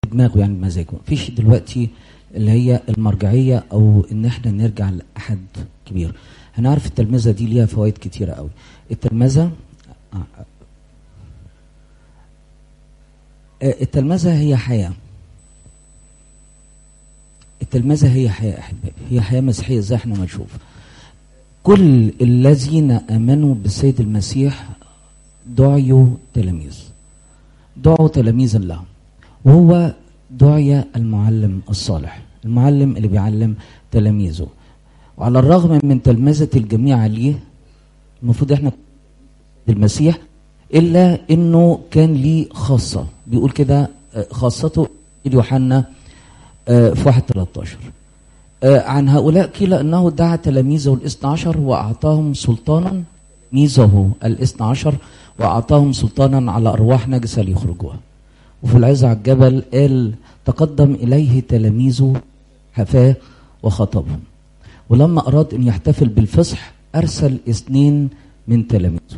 بدماغه يعني بمزاجه مفيش دلوقتي اللي هي المرجعيه او ان احنا نرجع لاحد كبير هنعرف التلمذه دي ليها فوائد كتيره قوي التلمذه آه، آه، التلمذه هي حياه التلمذه هي حياه احبائي هي حياه مسيحيه زي احنا ما نشوف كل الذين امنوا بالسيد المسيح دعيوا تلاميذ دعوا تلاميذا له وهو دعي المعلم الصالح المعلم اللي بيعلم تلاميذه وعلى الرغم من تلمذة الجميع عليه المفروض احنا المسيح الا انه كان ليه خاصة بيقول كده آه، خاصته يوحنا آه، في واحد 13 آه، عن هؤلاء قيل انه دعا تلاميذه الاثنى عشر واعطاهم سلطانا ميزه الاثنى عشر واعطاهم سلطانا على ارواح نجسه ليخرجوها وفي العزة على الجبل قال تقدم اليه تلاميذه حفاه وخطبهم ولما اراد ان يحتفل بالفصح ارسل اثنين من تلاميذه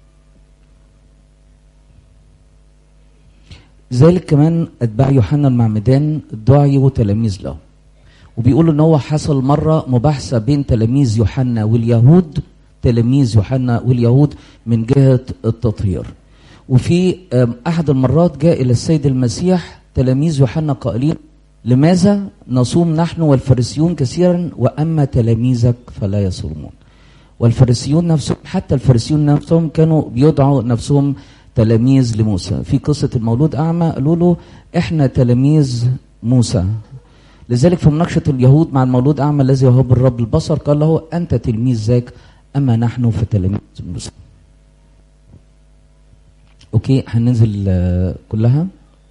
ذلك كمان اتباع يوحنا المعمدان دعيوا تلاميذ له وبيقولوا ان هو حصل مره مباحثه بين تلاميذ يوحنا واليهود تلاميذ يوحنا واليهود من جهه التطهير وفي آم، احد المرات جاء الى السيد المسيح تلاميذ يوحنا قائلين لماذا نصوم نحن والفريسيون كثيرا واما تلاميذك فلا يصومون والفريسيون نفسهم حتى الفريسيون نفسهم كانوا بيدعوا نفسهم تلاميذ لموسى في قصة المولود أعمى قالوا له إحنا تلاميذ موسى لذلك في مناقشة اليهود مع المولود أعمى الذي يهب الرب البصر قال له أنت تلميذ ذاك أما نحن فتلاميذ موسى أوكي هننزل آه، كلها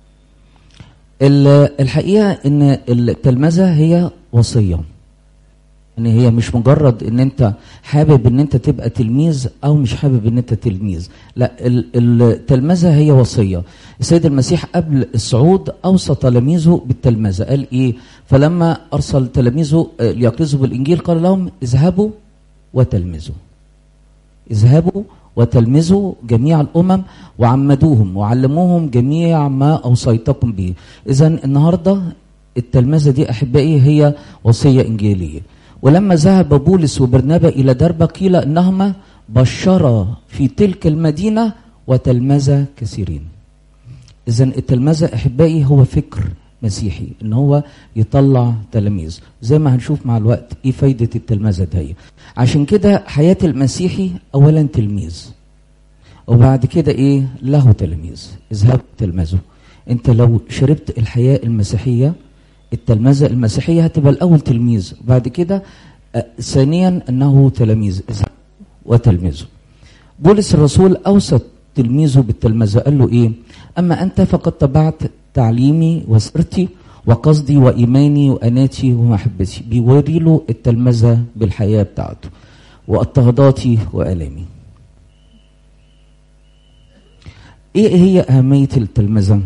ال- الحقيقة إن التلمذة هي وصية يعني هي مش مجرد ان انت حابب ان انت تبقى تلميذ او مش حابب ان انت تلميذ لا ال- التلمذه هي وصيه السيد المسيح قبل الصعود اوصى تلاميذه بالتلمذه قال ايه فلما ارسل تلاميذه آه، ليكرزوا بالانجيل قال لهم اذهبوا وتلمذوا اذهبوا وتلمذوا جميع الامم وعمدوهم وعلموهم جميع ما اوصيتكم به اذا النهارده التلمذه دي احبائي هي وصيه انجيليه ولما ذهب بولس وبرنابا الى دربه قيل انهما بشرا في تلك المدينه وتلمذا كثيرين اذا التلمذه احبائي هو فكر مسيحي ان هو يطلع تلاميذ زي ما هنشوف مع الوقت ايه فايده التلمذه دي عشان كده حياه المسيحي اولا تلميذ وبعد كده ايه له تلاميذ اذهب تلمذه انت لو شربت الحياه المسيحيه التلمذه المسيحيه هتبقى الاول تلميذ وبعد كده آه، ثانيا انه تلاميذ اذهب وتلمذه بولس الرسول اوصى تلميذه بالتلمذه قال له ايه اما انت فقد تبعت تعليمي وسيرتي وقصدي وايماني واناتي ومحبتي بيوري له التلمذه بالحياه بتاعته واضطهاداتي والامي ايه هي اهميه التلمذه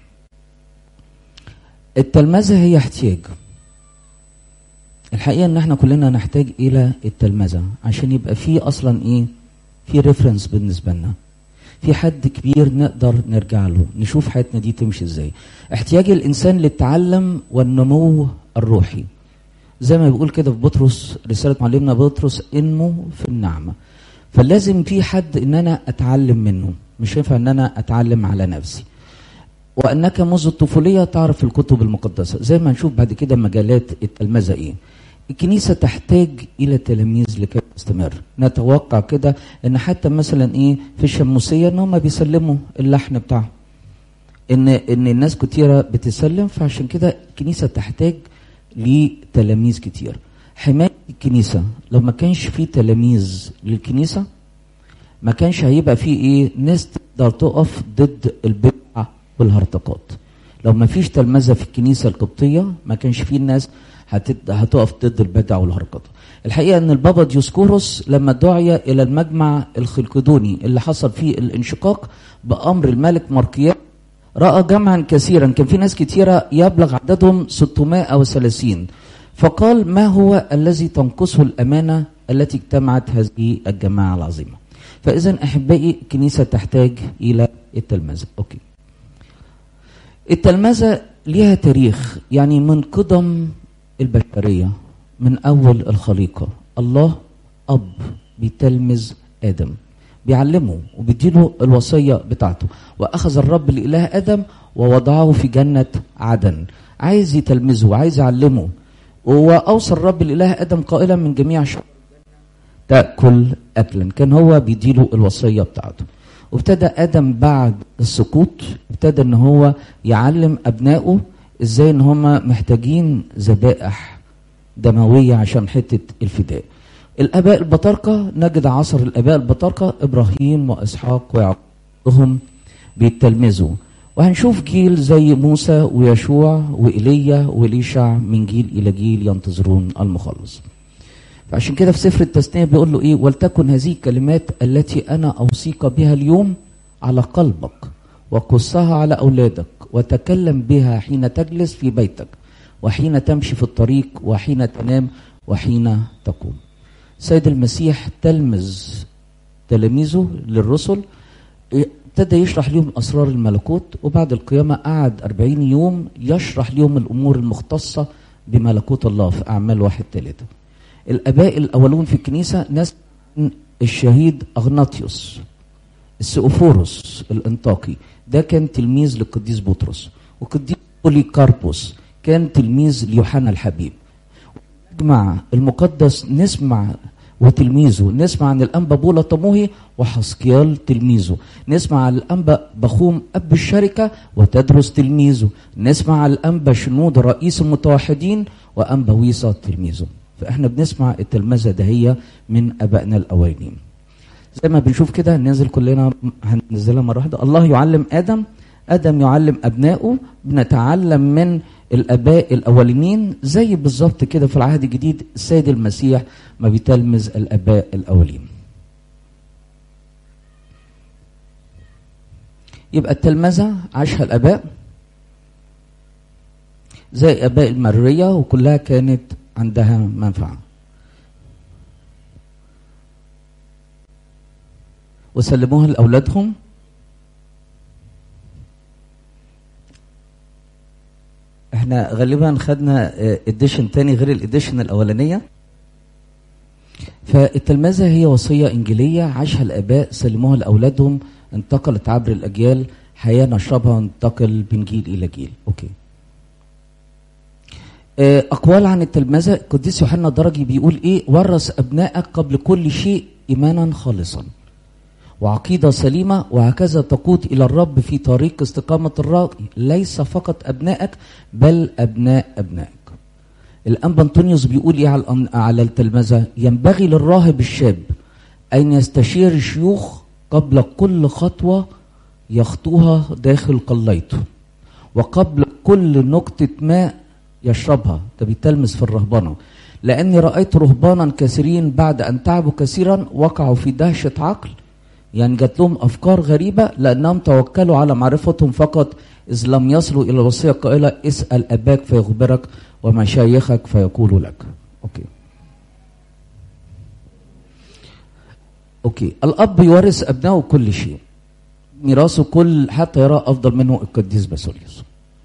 التلمذه هي احتياج الحقيقه ان احنا كلنا نحتاج الى التلمذه عشان يبقى في اصلا ايه في ريفرنس بالنسبه لنا في حد كبير نقدر نرجع له نشوف حياتنا دي تمشي ازاي احتياج الانسان للتعلم والنمو الروحي زي ما بيقول كده في بطرس رساله معلمنا بطرس انمو في النعمه فلازم في حد ان انا اتعلم منه مش ينفع ان انا اتعلم على نفسي وانك منذ الطفوليه تعرف الكتب المقدسه زي ما نشوف بعد كده مجالات التلمذه ايه الكنيسه تحتاج الى تلاميذ لكي تستمر نتوقع كده ان حتى مثلا ايه في الشموسيه ان هم بيسلموا اللحن بتاعهم ان ان الناس كتيره بتسلم فعشان كده الكنيسه تحتاج لتلاميذ كتير حمايه الكنيسه لو ما كانش في تلاميذ للكنيسه ما كانش هيبقى في ايه ناس تقدر تقف ضد البدع والهرطقات لو ما فيش تلمذه في الكنيسه القبطيه ما كانش في الناس هتد... هتقف ضد البدع والهرطقات الحقيقه ان البابا ديوسكوروس لما دعي الى المجمع الخلقدوني اللي حصل فيه الانشقاق بامر الملك ماركيان راى جمعا كثيرا كان في ناس كثيره يبلغ عددهم 630 فقال ما هو الذي تنقصه الامانه التي اجتمعت هذه الجماعه العظيمه فاذا احبائي الكنيسه تحتاج الى التلمذه اوكي التلمذه ليها تاريخ يعني من قدم البشرية من أول الخليقة الله أب بيتلمذ آدم بيعلمه وبيديله الوصية بتاعته وأخذ الرب الإله آدم ووضعه في جنة عدن عايز يتلمذه وعايز يعلمه وأوصى الرب الإله آدم قائلا من جميع شر تأكل أكلا كان هو بيديله الوصية بتاعته وابتدى آدم بعد السقوط ابتدى ان هو يعلم أبنائه ازاي ان هم محتاجين ذبائح دموية عشان حتة الفداء الآباء البطاركة نجد عصر الآباء البطاركة إبراهيم وإسحاق ويعقوب هم بيتلمذوا وهنشوف جيل زي موسى ويشوع وإيليا وليشع من جيل إلى جيل ينتظرون المخلص فعشان كده في سفر التثنية بيقول له إيه ولتكن هذه الكلمات التي أنا أوصيك بها اليوم على قلبك وقصها على أولادك وتكلم بها حين تجلس في بيتك وحين تمشي في الطريق وحين تنام وحين تقوم سيد المسيح تلمذ تلاميذه للرسل ابتدى يشرح لهم أسرار الملكوت وبعد القيامة قعد أربعين يوم يشرح لهم الأمور المختصة بملكوت الله في أعمال واحد ثلاثة الآباء الأولون في الكنيسة ناس الشهيد أغناطيوس السؤفورس الانطاكي ده كان تلميذ للقديس بطرس وقديس بوليكاربوس كان تلميذ ليوحنا الحبيب نجمع المقدس نسمع وتلميذه نسمع عن الأنبا بولا طموهي وحسكيال تلميذه نسمع عن الأنبا بخوم أب الشركة وتدرس تلميذه نسمع عن الأنبا شنود رئيس المتوحدين وأنبا ويصة تلميذه فإحنا بنسمع التلمذة دهية من أبائنا الأولين زي ما بنشوف كده ننزل كلنا هننزلها مرة واحدة الله يعلم آدم آدم يعلم أبنائه بنتعلم من الآباء الأولين زي بالظبط كده في العهد الجديد السيد المسيح ما بيتلمذ الآباء الأولين يبقى التلمذة عاشها الآباء زي آباء المرية وكلها كانت عندها منفعة وسلموها لأولادهم احنا غالبا خدنا اديشن تاني غير الاديشن الاولانيه فالتلمذه هي وصيه انجيليه عاشها الاباء سلموها لاولادهم انتقلت عبر الاجيال حياه نشربها وانتقل من جيل الى جيل اوكي اقوال عن التلمذه القديس يوحنا درجي بيقول ايه ورث ابنائك قبل كل شيء ايمانا خالصا وعقيدة سليمة وهكذا تقود إلى الرب في طريق استقامة الرأي ليس فقط أبنائك بل أبناء أبنائك الأنبا أنطونيوس بيقول إيه على التلمذة ينبغي للراهب الشاب أن يستشير الشيوخ قبل كل خطوة يخطوها داخل قليته وقبل كل نقطة ماء يشربها ده بيتلمس في الرهبنة لأني رأيت رهبانا كثيرين بعد أن تعبوا كثيرا وقعوا في دهشة عقل يعني جات لهم افكار غريبه لانهم توكلوا على معرفتهم فقط اذ لم يصلوا الى الوصيه القائله اسال اباك فيخبرك ومشايخك فيقول لك. اوكي. اوكي، الاب يورث ابنائه كل شيء. ميراثه كل حتى يرى افضل منه القديس باسوليوس.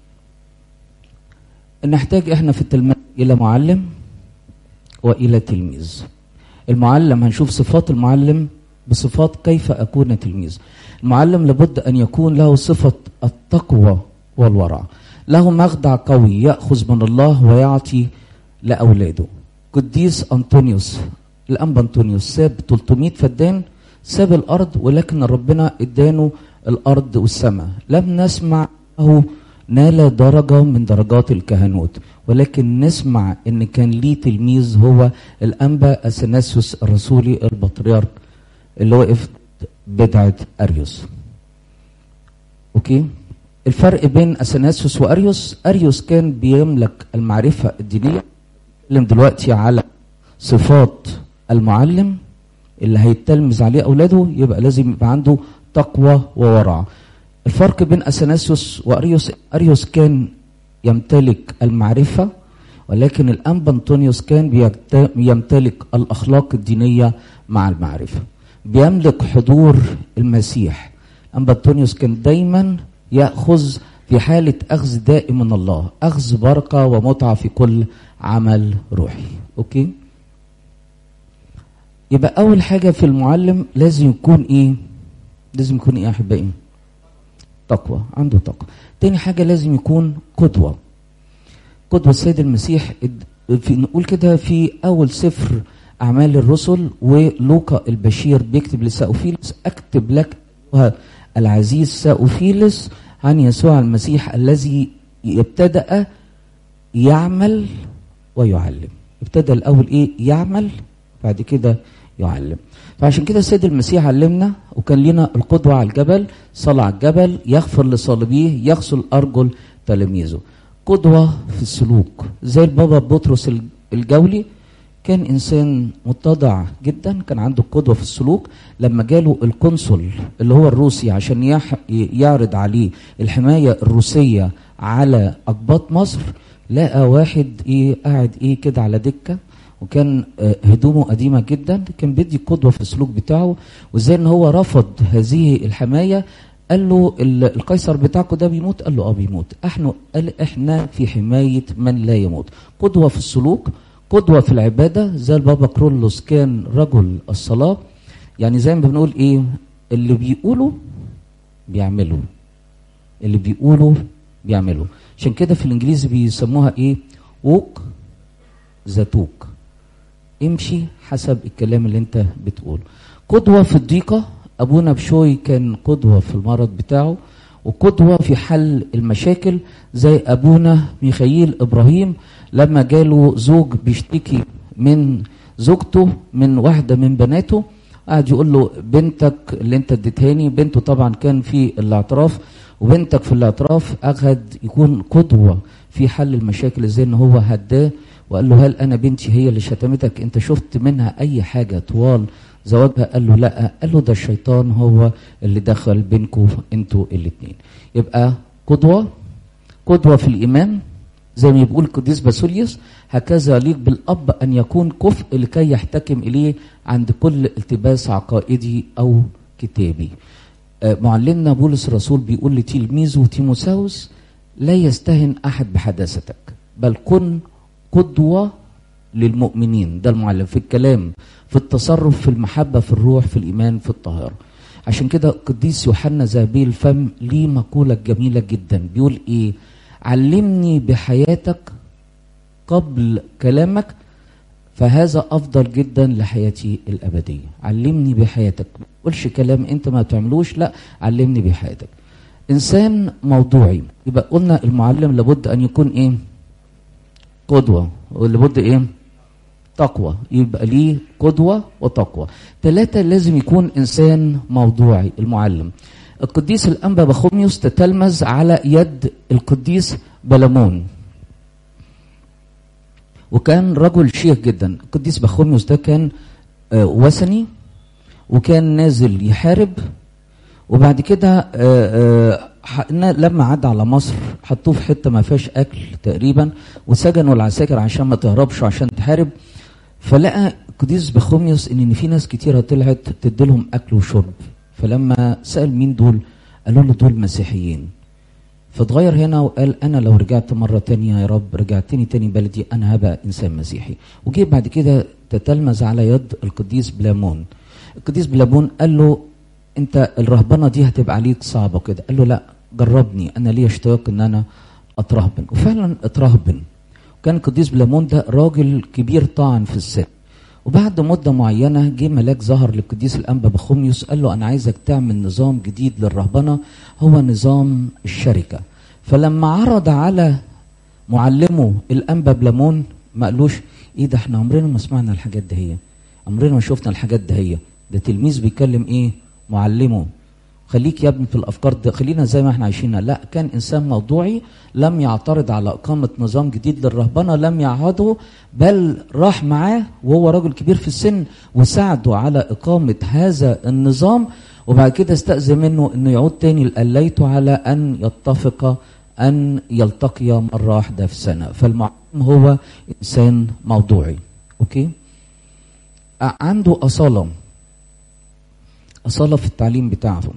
نحتاج احنا في التلميذ الى معلم والى تلميذ. المعلم هنشوف صفات المعلم بصفات كيف أكون تلميذ المعلم لابد أن يكون له صفة التقوى والورع له مخدع قوي يأخذ من الله ويعطي لأولاده قديس أنطونيوس الأنبا أنطونيوس ساب 300 فدان ساب الأرض ولكن ربنا ادانه الأرض والسماء لم نسمع له نال درجة من درجات الكهنوت ولكن نسمع ان كان ليه تلميذ هو الانبا اثناسيوس الرسولي البطريرك اللي وقف بدعة أريوس أوكي الفرق بين أثناسيوس وأريوس أريوس كان بيملك المعرفة الدينية نتكلم دلوقتي على صفات المعلم اللي هيتلمذ عليه أولاده يبقى لازم يبقى عنده تقوى وورع الفرق بين أثناسيوس وأريوس أريوس كان يمتلك المعرفة ولكن الأنبا أنطونيوس كان يمتلك الأخلاق الدينية مع المعرفة بيملك حضور المسيح أنبا أنطونيوس كان دايما يأخذ في حالة أخذ دائم من الله أخذ بركة ومتعة في كل عمل روحي أوكي يبقى أول حاجة في المعلم لازم يكون إيه لازم يكون إيه يا أحبائي تقوى عنده تقوى تاني حاجة لازم يكون قدوة قدوة السيد المسيح في نقول كده في أول سفر أعمال الرسل ولوقا البشير بيكتب لساوفيلس أكتب لك أيها العزيز ساوفيلس عن يسوع المسيح الذي ابتدأ يعمل ويعلم ابتدأ الأول إيه يعمل بعد كده يعلم فعشان كده السيد المسيح علمنا وكان لنا القدوة على الجبل صلى على الجبل يغفر لصالبيه يغسل أرجل تلاميذه قدوة في السلوك زي البابا بطرس الجولي كان إنسان متضع جدا كان عنده قدوة في السلوك لما جاله القنصل اللي هو الروسي عشان يح... يعرض عليه الحماية الروسية على أقباط مصر لقى واحد إيه قاعد إيه كده على دكة وكان هدومه قديمه جدا كان بيدي قدوه في السلوك بتاعه وازاي ان هو رفض هذه الحمايه قال له القيصر بتاعكم ده بيموت قال له اه بيموت احنا قال احنا في حمايه من لا يموت قدوه في السلوك قدوه في العباده زي البابا كرولوس كان رجل الصلاه يعني زي ما بنقول ايه اللي بيقولوا بيعملوا اللي بيقولوا بيعملوا عشان كده في الانجليزي بيسموها ايه ووك ذاتوك امشي حسب الكلام اللي انت بتقوله قدوة في الضيقة ابونا بشوي كان قدوة في المرض بتاعه وقدوة في حل المشاكل زي ابونا ميخائيل ابراهيم لما جاله زوج بيشتكي من زوجته من واحدة من بناته قعد يقول له بنتك اللي انت اديتهاني بنته طبعا كان في الاعتراف وبنتك في الاعتراف اخذ يكون قدوة في حل المشاكل ازاي ان هو هداه وقال له هل انا بنتي هي اللي شتمتك انت شفت منها اي حاجه طوال زواجها قال له لا قال له ده الشيطان هو اللي دخل بينكم انتوا الاثنين يبقى قدوه قدوه في الايمان زي ما بيقول القديس باسوليوس هكذا يليق بالاب ان يكون كفء لكي يحتكم اليه عند كل التباس عقائدي او كتابي معلمنا بولس الرسول بيقول لتلميذه تيموساوس لا يستهن احد بحداثتك بل كن قدوة للمؤمنين ده المعلم في الكلام في التصرف في المحبة في الروح في الإيمان في الطهارة عشان كده القديس يوحنا ذهبي الفم ليه مقولة جميلة جدا بيقول إيه علمني بحياتك قبل كلامك فهذا أفضل جدا لحياتي الأبدية علمني بحياتك ما تقولش كلام أنت ما تعملوش لا علمني بحياتك إنسان موضوعي يبقى قلنا المعلم لابد أن يكون إيه قدوة ولابد ايه تقوى يبقى ليه قدوة وتقوى ثلاثة لازم يكون إنسان موضوعي المعلم القديس الأنبا بخوميوس تتلمذ على يد القديس بلمون وكان رجل شيخ جدا القديس بخوميوس ده كان آه وثني وكان نازل يحارب وبعد كده آه آه لما عدى على مصر حطوه في حته ما فيهاش اكل تقريبا وسجنوا العساكر عشان ما تهربش عشان تحارب فلقى قديس بخوميوس ان في ناس كتيره طلعت تديلهم اكل وشرب فلما سال مين دول قالوا له دول مسيحيين فاتغير هنا وقال انا لو رجعت مره تانية يا رب رجعتني تاني بلدي انا هبقى انسان مسيحي وجي بعد كده تتلمذ على يد القديس بلامون القديس بلامون قال له انت الرهبنه دي هتبقى عليك صعبه كده قال له لا جربني انا ليا اشتياق ان انا اترهبن وفعلا اترهبن كان القديس بلامون ده راجل كبير طعن في السن وبعد مده معينه جه ملاك ظهر للقديس الانبا بخوميوس قال له انا عايزك تعمل نظام جديد للرهبنه هو نظام الشركه فلما عرض على معلمه الانبا بلامون ما قالوش ايه ده احنا عمرنا ما سمعنا الحاجات ده هي عمرنا ما شفنا الحاجات ده هي ده تلميذ بيكلم ايه معلمه خليك يا ابني في الافكار ده خلينا زي ما احنا عايشينها لا كان انسان موضوعي لم يعترض على اقامه نظام جديد للرهبنه لم يعهده بل راح معاه وهو راجل كبير في السن وساعده على اقامه هذا النظام وبعد كده استأذن منه انه يعود تاني لقليت على ان يتفق ان يلتقيا مره واحده في السنه فالمعلم هو انسان موضوعي اوكي عنده اصاله أصالة في التعليم بتاعه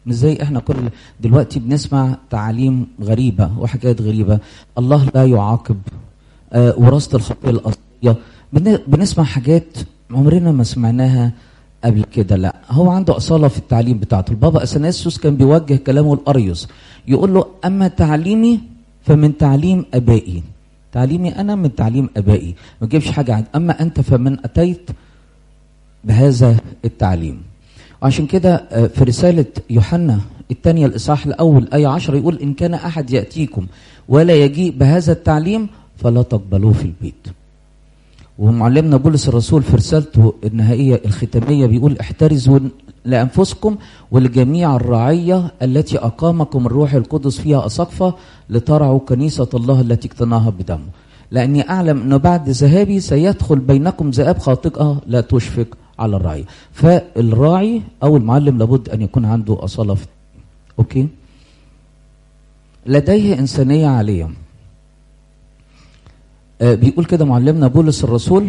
مش زي احنا كل دلوقتي بنسمع تعاليم غريبه وحاجات غريبه الله لا يعاقب آه وراثه الخطيه الاصليه بن- بنسمع حاجات عمرنا ما سمعناها قبل كده لا هو عنده اصاله في التعليم بتاعته البابا اثناسيوس كان بيوجه كلامه لاريوس يقول له اما تعليمي فمن تعليم ابائي تعليمي انا من تعليم ابائي ما تجيبش حاجه عن اما انت فمن اتيت بهذا التعليم وعشان كده آه، في رسالة يوحنا الثانية الإصحاح الأول آية 10 يقول إن كان أحد يأتيكم ولا يجيء بهذا التعليم فلا تقبلوه في البيت ومعلمنا بولس الرسول في رسالته النهائية الختامية بيقول احترزوا لأنفسكم ولجميع الرعية التي أقامكم الروح القدس فيها أسقفة لترعوا كنيسة الله التي اقتناها بدمه لأني أعلم أنه بعد ذهابي سيدخل بينكم ذئاب خاطئة لا تشفق على الرعية فالراعي أو المعلم لابد أن يكون عنده أصالة في أوكي لديه إنسانية عالية آه، بيقول كده معلمنا بولس الرسول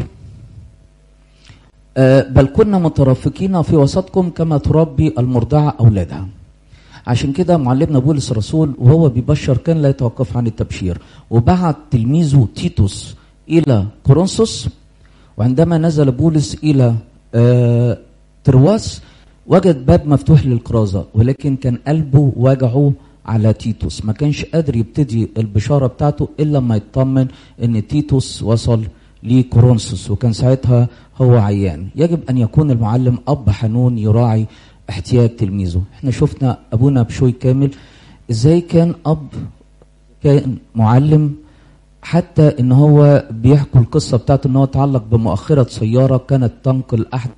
آه، بل كنا مترفقين في وسطكم كما تربي المرضعة أولادها عشان كده معلمنا بولس الرسول وهو بيبشر كان لا يتوقف عن التبشير وبعت تلميذه تيتوس إلى كورنثوس وعندما نزل بولس إلى آه، ترواس وجد باب مفتوح للكرازة ولكن كان قلبه وجعه على تيتوس ما كانش قادر يبتدي البشارة بتاعته إلا لما يطمن إن تيتوس وصل لكورنثوس وكان ساعتها هو عيان يجب أن يكون المعلم أب حنون يراعي احتياج تلميذه احنا شفنا أبونا بشوي كامل إزاي كان أب كان معلم حتى ان هو بيحكوا القصه بتاعته ان هو اتعلق بمؤخره سياره كانت تنقل احد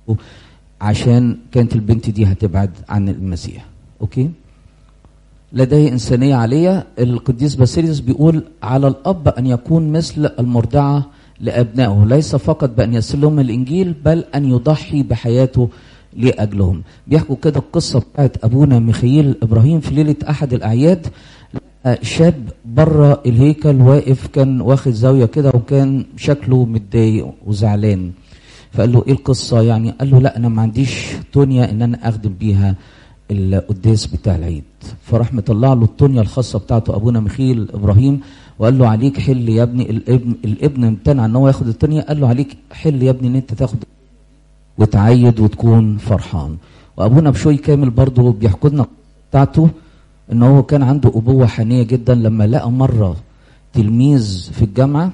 عشان كانت البنت دي هتبعد عن المسيح اوكي لديه انسانيه عاليه القديس باسيليوس بيقول على الاب ان يكون مثل المرضعه لابنائه ليس فقط بان يرسل لهم الانجيل بل ان يضحي بحياته لاجلهم بيحكوا كده القصه بتاعت ابونا ميخائيل ابراهيم في ليله احد الاعياد شاب بره الهيكل واقف كان واخد زاويه كده وكان شكله متضايق وزعلان فقال له ايه القصه يعني قال له لا انا ما عنديش تونيا ان انا اخدم بيها القداس بتاع العيد فراح مطلع له التونيا الخاصه بتاعته ابونا ميخيل ابراهيم وقال له عليك حل يا ابني الابن الابن امتنع ان هو ياخد التونيا قال له عليك حل يا ابني ان انت تاخد وتعيد وتكون فرحان وابونا بشوي كامل برضه بيحكوا لنا بتاعته ان هو كان عنده ابوه حنيه جدا لما لقى مره تلميذ في الجامعه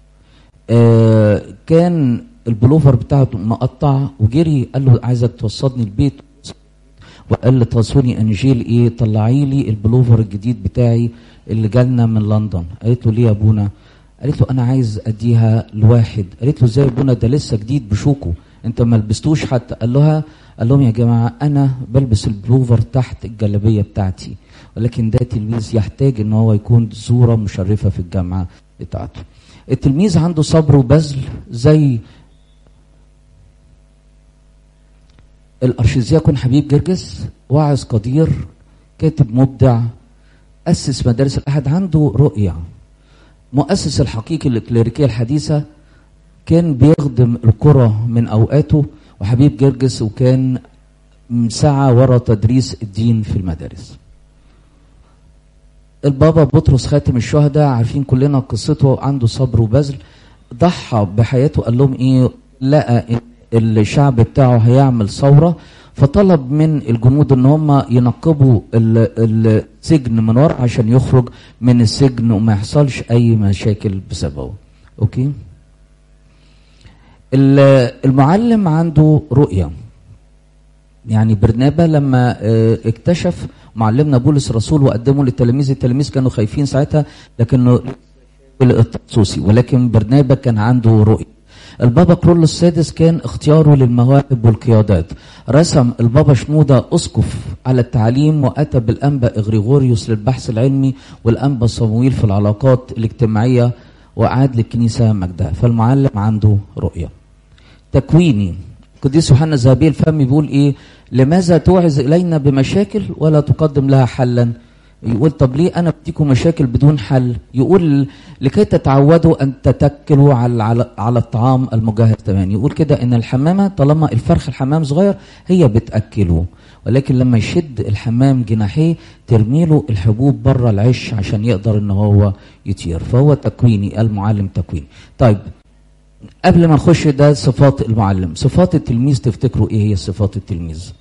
آه كان البلوفر بتاعته مقطع وجري قال له عايزك توصلني البيت وقال لي توصلني انجيل ايه طلعي لي البلوفر الجديد بتاعي اللي جالنا من لندن قالت له ليه يا ابونا قالت له انا عايز اديها لواحد قالت له ازاي يا ابونا ده لسه جديد بشوكه انت ما لبستوش حتى قال لها قال لهم يا جماعه انا بلبس البلوفر تحت الجلابيه بتاعتي ولكن ده تلميذ يحتاج ان هو يكون صوره مشرفه في الجامعه بتاعته التلميذ عنده صبر وبذل زي الارشيزياكون حبيب جرجس واعظ قدير كاتب مبدع اسس مدارس الاحد عنده رؤيه مؤسس الحقيقي للكليريكيه الحديثه كان بيخدم القرى من اوقاته وحبيب جرجس وكان سعى ورا تدريس الدين في المدارس البابا بطرس خاتم الشهداء عارفين كلنا قصته عنده صبر وبذل ضحى بحياته قال لهم ايه لقى إن الشعب بتاعه هيعمل ثوره فطلب من الجنود ان هم ينقبوا السجن من ورا عشان يخرج من السجن وما يحصلش اي مشاكل بسببه اوكي المعلم عنده رؤيه يعني برنابا لما اكتشف معلمنا بولس الرسول وقدمه للتلاميذ التلاميذ كانوا خايفين ساعتها لكنه التخصصي ولكن برنابا كان عنده رؤيه البابا كرول السادس كان اختياره للمواهب والقيادات رسم البابا شنودة أسقف على التعليم وأتى بالأنبا إغريغوريوس للبحث العلمي والأنبا صمويل في العلاقات الاجتماعية وأعاد للكنيسة مجدها فالمعلم عنده رؤية تكويني القديس يوحنا الذهبي الفم بيقول ايه لماذا توعظ الينا بمشاكل ولا تقدم لها حلا يقول طب ليه انا بديكم مشاكل بدون حل يقول لكي تتعودوا ان تتكلوا على على, على الطعام المجهز تماما يقول كده ان الحمامه طالما الفرخ الحمام صغير هي بتاكله ولكن لما يشد الحمام جناحيه ترميله الحبوب بره العش عشان يقدر ان هو يطير فهو تكويني المعلم تكويني طيب قبل ما نخش ده صفات المعلم صفات التلميذ تفتكروا ايه هي صفات التلميذ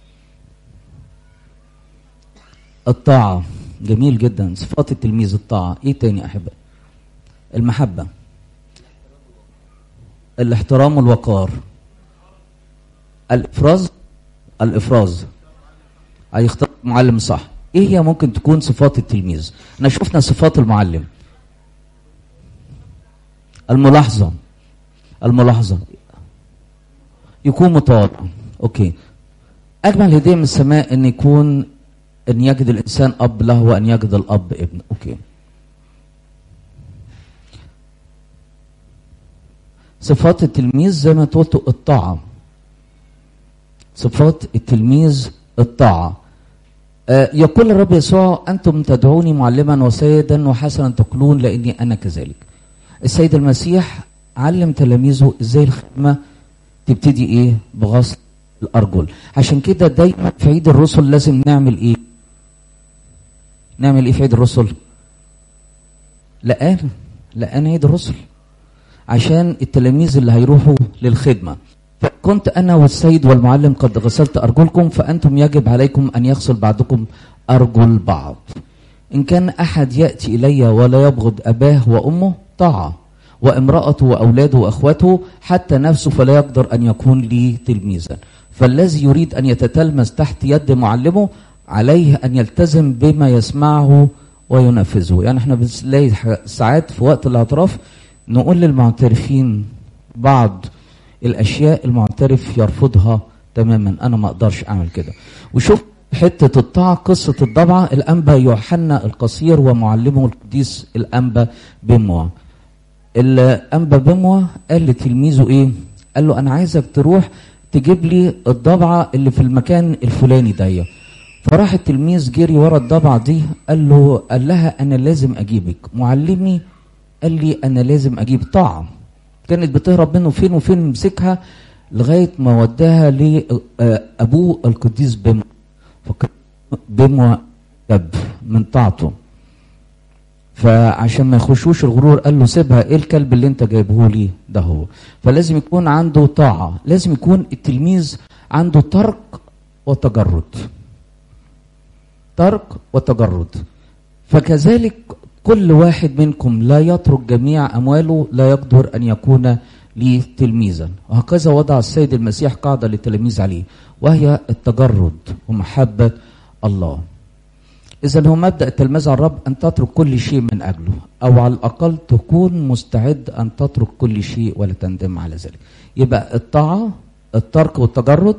الطاعة جميل جدا صفات التلميذ الطاعة ايه تاني احبائي المحبة الاحترام والوقار الافراز الافراز هيختار معلم صح ايه هي ممكن تكون صفات التلميذ احنا شفنا صفات المعلم الملاحظة الملاحظة يكون متواضع اوكي اجمل هدية من السماء ان يكون ان يجد الانسان اب له وان يجد الاب ابن اوكي صفات التلميذ زي ما قلت الطاعة صفات التلميذ الطاعة آه يقول الرب يسوع أنتم تدعوني معلما وسيدا وحسنا تقولون لأني أنا كذلك السيد المسيح علم تلاميذه ازاي الخدمة تبتدي ايه بغسل الأرجل عشان كده دايما في عيد الرسل لازم نعمل ايه نعمل ايه في عيد الرسل لقان لقان عيد الرسل عشان التلاميذ اللي هيروحوا للخدمة فكنت أنا والسيد والمعلم قد غسلت أرجلكم فأنتم يجب عليكم أن يغسل بعضكم أرجل بعض إن كان أحد يأتي إلي ولا يبغض أباه وأمه طاعة وامرأته وأولاده وأخواته حتى نفسه فلا يقدر أن يكون لي تلميذا فالذي يريد أن يتتلمذ تحت يد معلمه عليه أن يلتزم بما يسمعه وينفذه يعني احنا بنلاقي ساعات في وقت الاعتراف نقول للمعترفين بعض الاشياء المعترف يرفضها تماما انا ما اقدرش اعمل كده وشوف حته الطاعه قصه الضبعه الانبا يوحنا القصير ومعلمه القديس الانبا بموع الانبا بموع قال لتلميذه ايه قال له انا عايزك تروح تجيب لي الضبعه اللي في المكان الفلاني ده فراح التلميذ جري ورا الضبعه دي قال له قال لها انا لازم اجيبك معلمي قال لي انا لازم اجيب طعم كانت بتهرب منه فين وفين مسكها لغايه ما وداها لابوه القديس بم بم جب من طاعته فعشان ما يخشوش الغرور قال له سيبها ايه الكلب اللي انت جايبه لي ده هو فلازم يكون عنده طاعه لازم يكون التلميذ عنده ترك وتجرد ترك وتجرد فكذلك كل واحد منكم لا يترك جميع أمواله لا يقدر أن يكون لي تلميذا وهكذا وضع السيد المسيح قاعدة للتلاميذ عليه وهي التجرد ومحبة الله إذا هو مبدأ التلميذ على الرب أن تترك كل شيء من أجله أو على الأقل تكون مستعد أن تترك كل شيء ولا تندم على ذلك يبقى الطاعة الترك والتجرد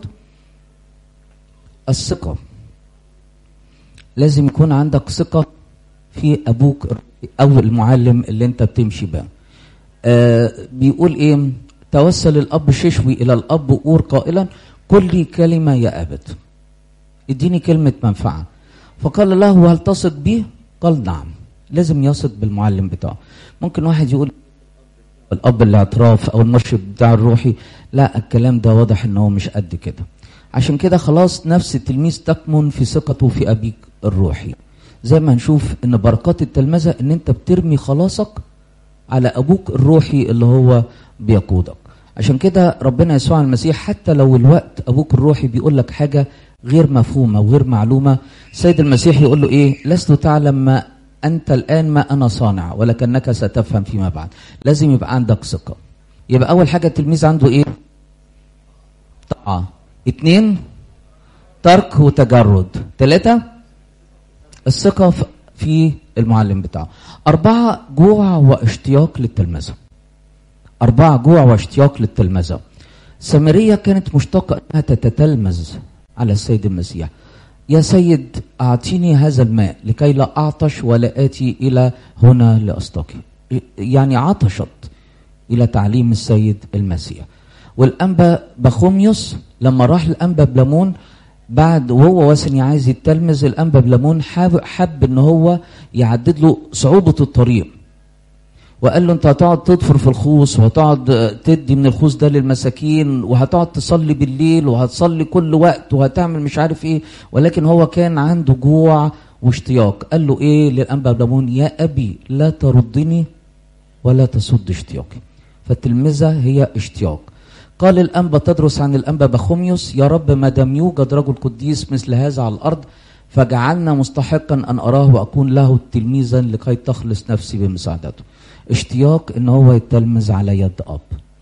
الثقة لازم يكون عندك ثقة في ابوك او المعلم اللي انت بتمشي بقى آه بيقول ايه توسل الاب ششوي الى الاب اور قائلا قل لي كلمه يا ابت اديني كلمه منفعه فقال له هل تثق بي قال نعم لازم يثق بالمعلم بتاعه ممكن واحد يقول الاب الاعتراف او المرشد بتاع الروحي لا الكلام ده واضح ان هو مش قد كده عشان كده خلاص نفس التلميذ تكمن في ثقته في ابيك الروحي زي ما هنشوف ان بركات التلمذه ان انت بترمي خلاصك على ابوك الروحي اللي هو بيقودك عشان كده ربنا يسوع المسيح حتى لو الوقت ابوك الروحي بيقول لك حاجه غير مفهومه وغير معلومه سيد المسيح يقول له ايه لست تعلم ما انت الان ما انا صانع ولكنك ستفهم فيما بعد لازم يبقى عندك ثقه يبقى اول حاجه التلميذ عنده ايه طاعه اتنين ترك وتجرد ثلاثه الثقة في المعلم بتاعه أربعة جوع واشتياق للتلمذة أربعة جوع واشتياق للتلمذة سامرية كانت مشتاقة أنها تتتلمذ على السيد المسيح يا سيد أعطيني هذا الماء لكي لا أعطش ولا آتي إلى هنا لأستقي يعني عطشت إلى تعليم السيد المسيح والأنبا بخوميوس لما راح الأنبا بلمون بعد وهو وثني عايز يتلمذ الانبا بلمون حب, حب ان هو يعدد له صعوبه الطريق وقال له انت هتقعد تضفر في الخوص وهتقعد تدي من الخوص ده للمساكين وهتقعد تصلي بالليل وهتصلي كل وقت وهتعمل مش عارف ايه ولكن هو كان عنده جوع واشتياق قال له ايه للانبا بلمون يا ابي لا تردني ولا تسد اشتياقي فالتلمذه هي اشتياق قال الانبا تدرس عن الانبا بخوميوس يا رب ما دام يوجد رجل قديس مثل هذا على الارض فجعلنا مستحقا ان اراه واكون له تلميذا لكي تخلص نفسي بمساعدته اشتياق ان هو يتلمذ على يد اب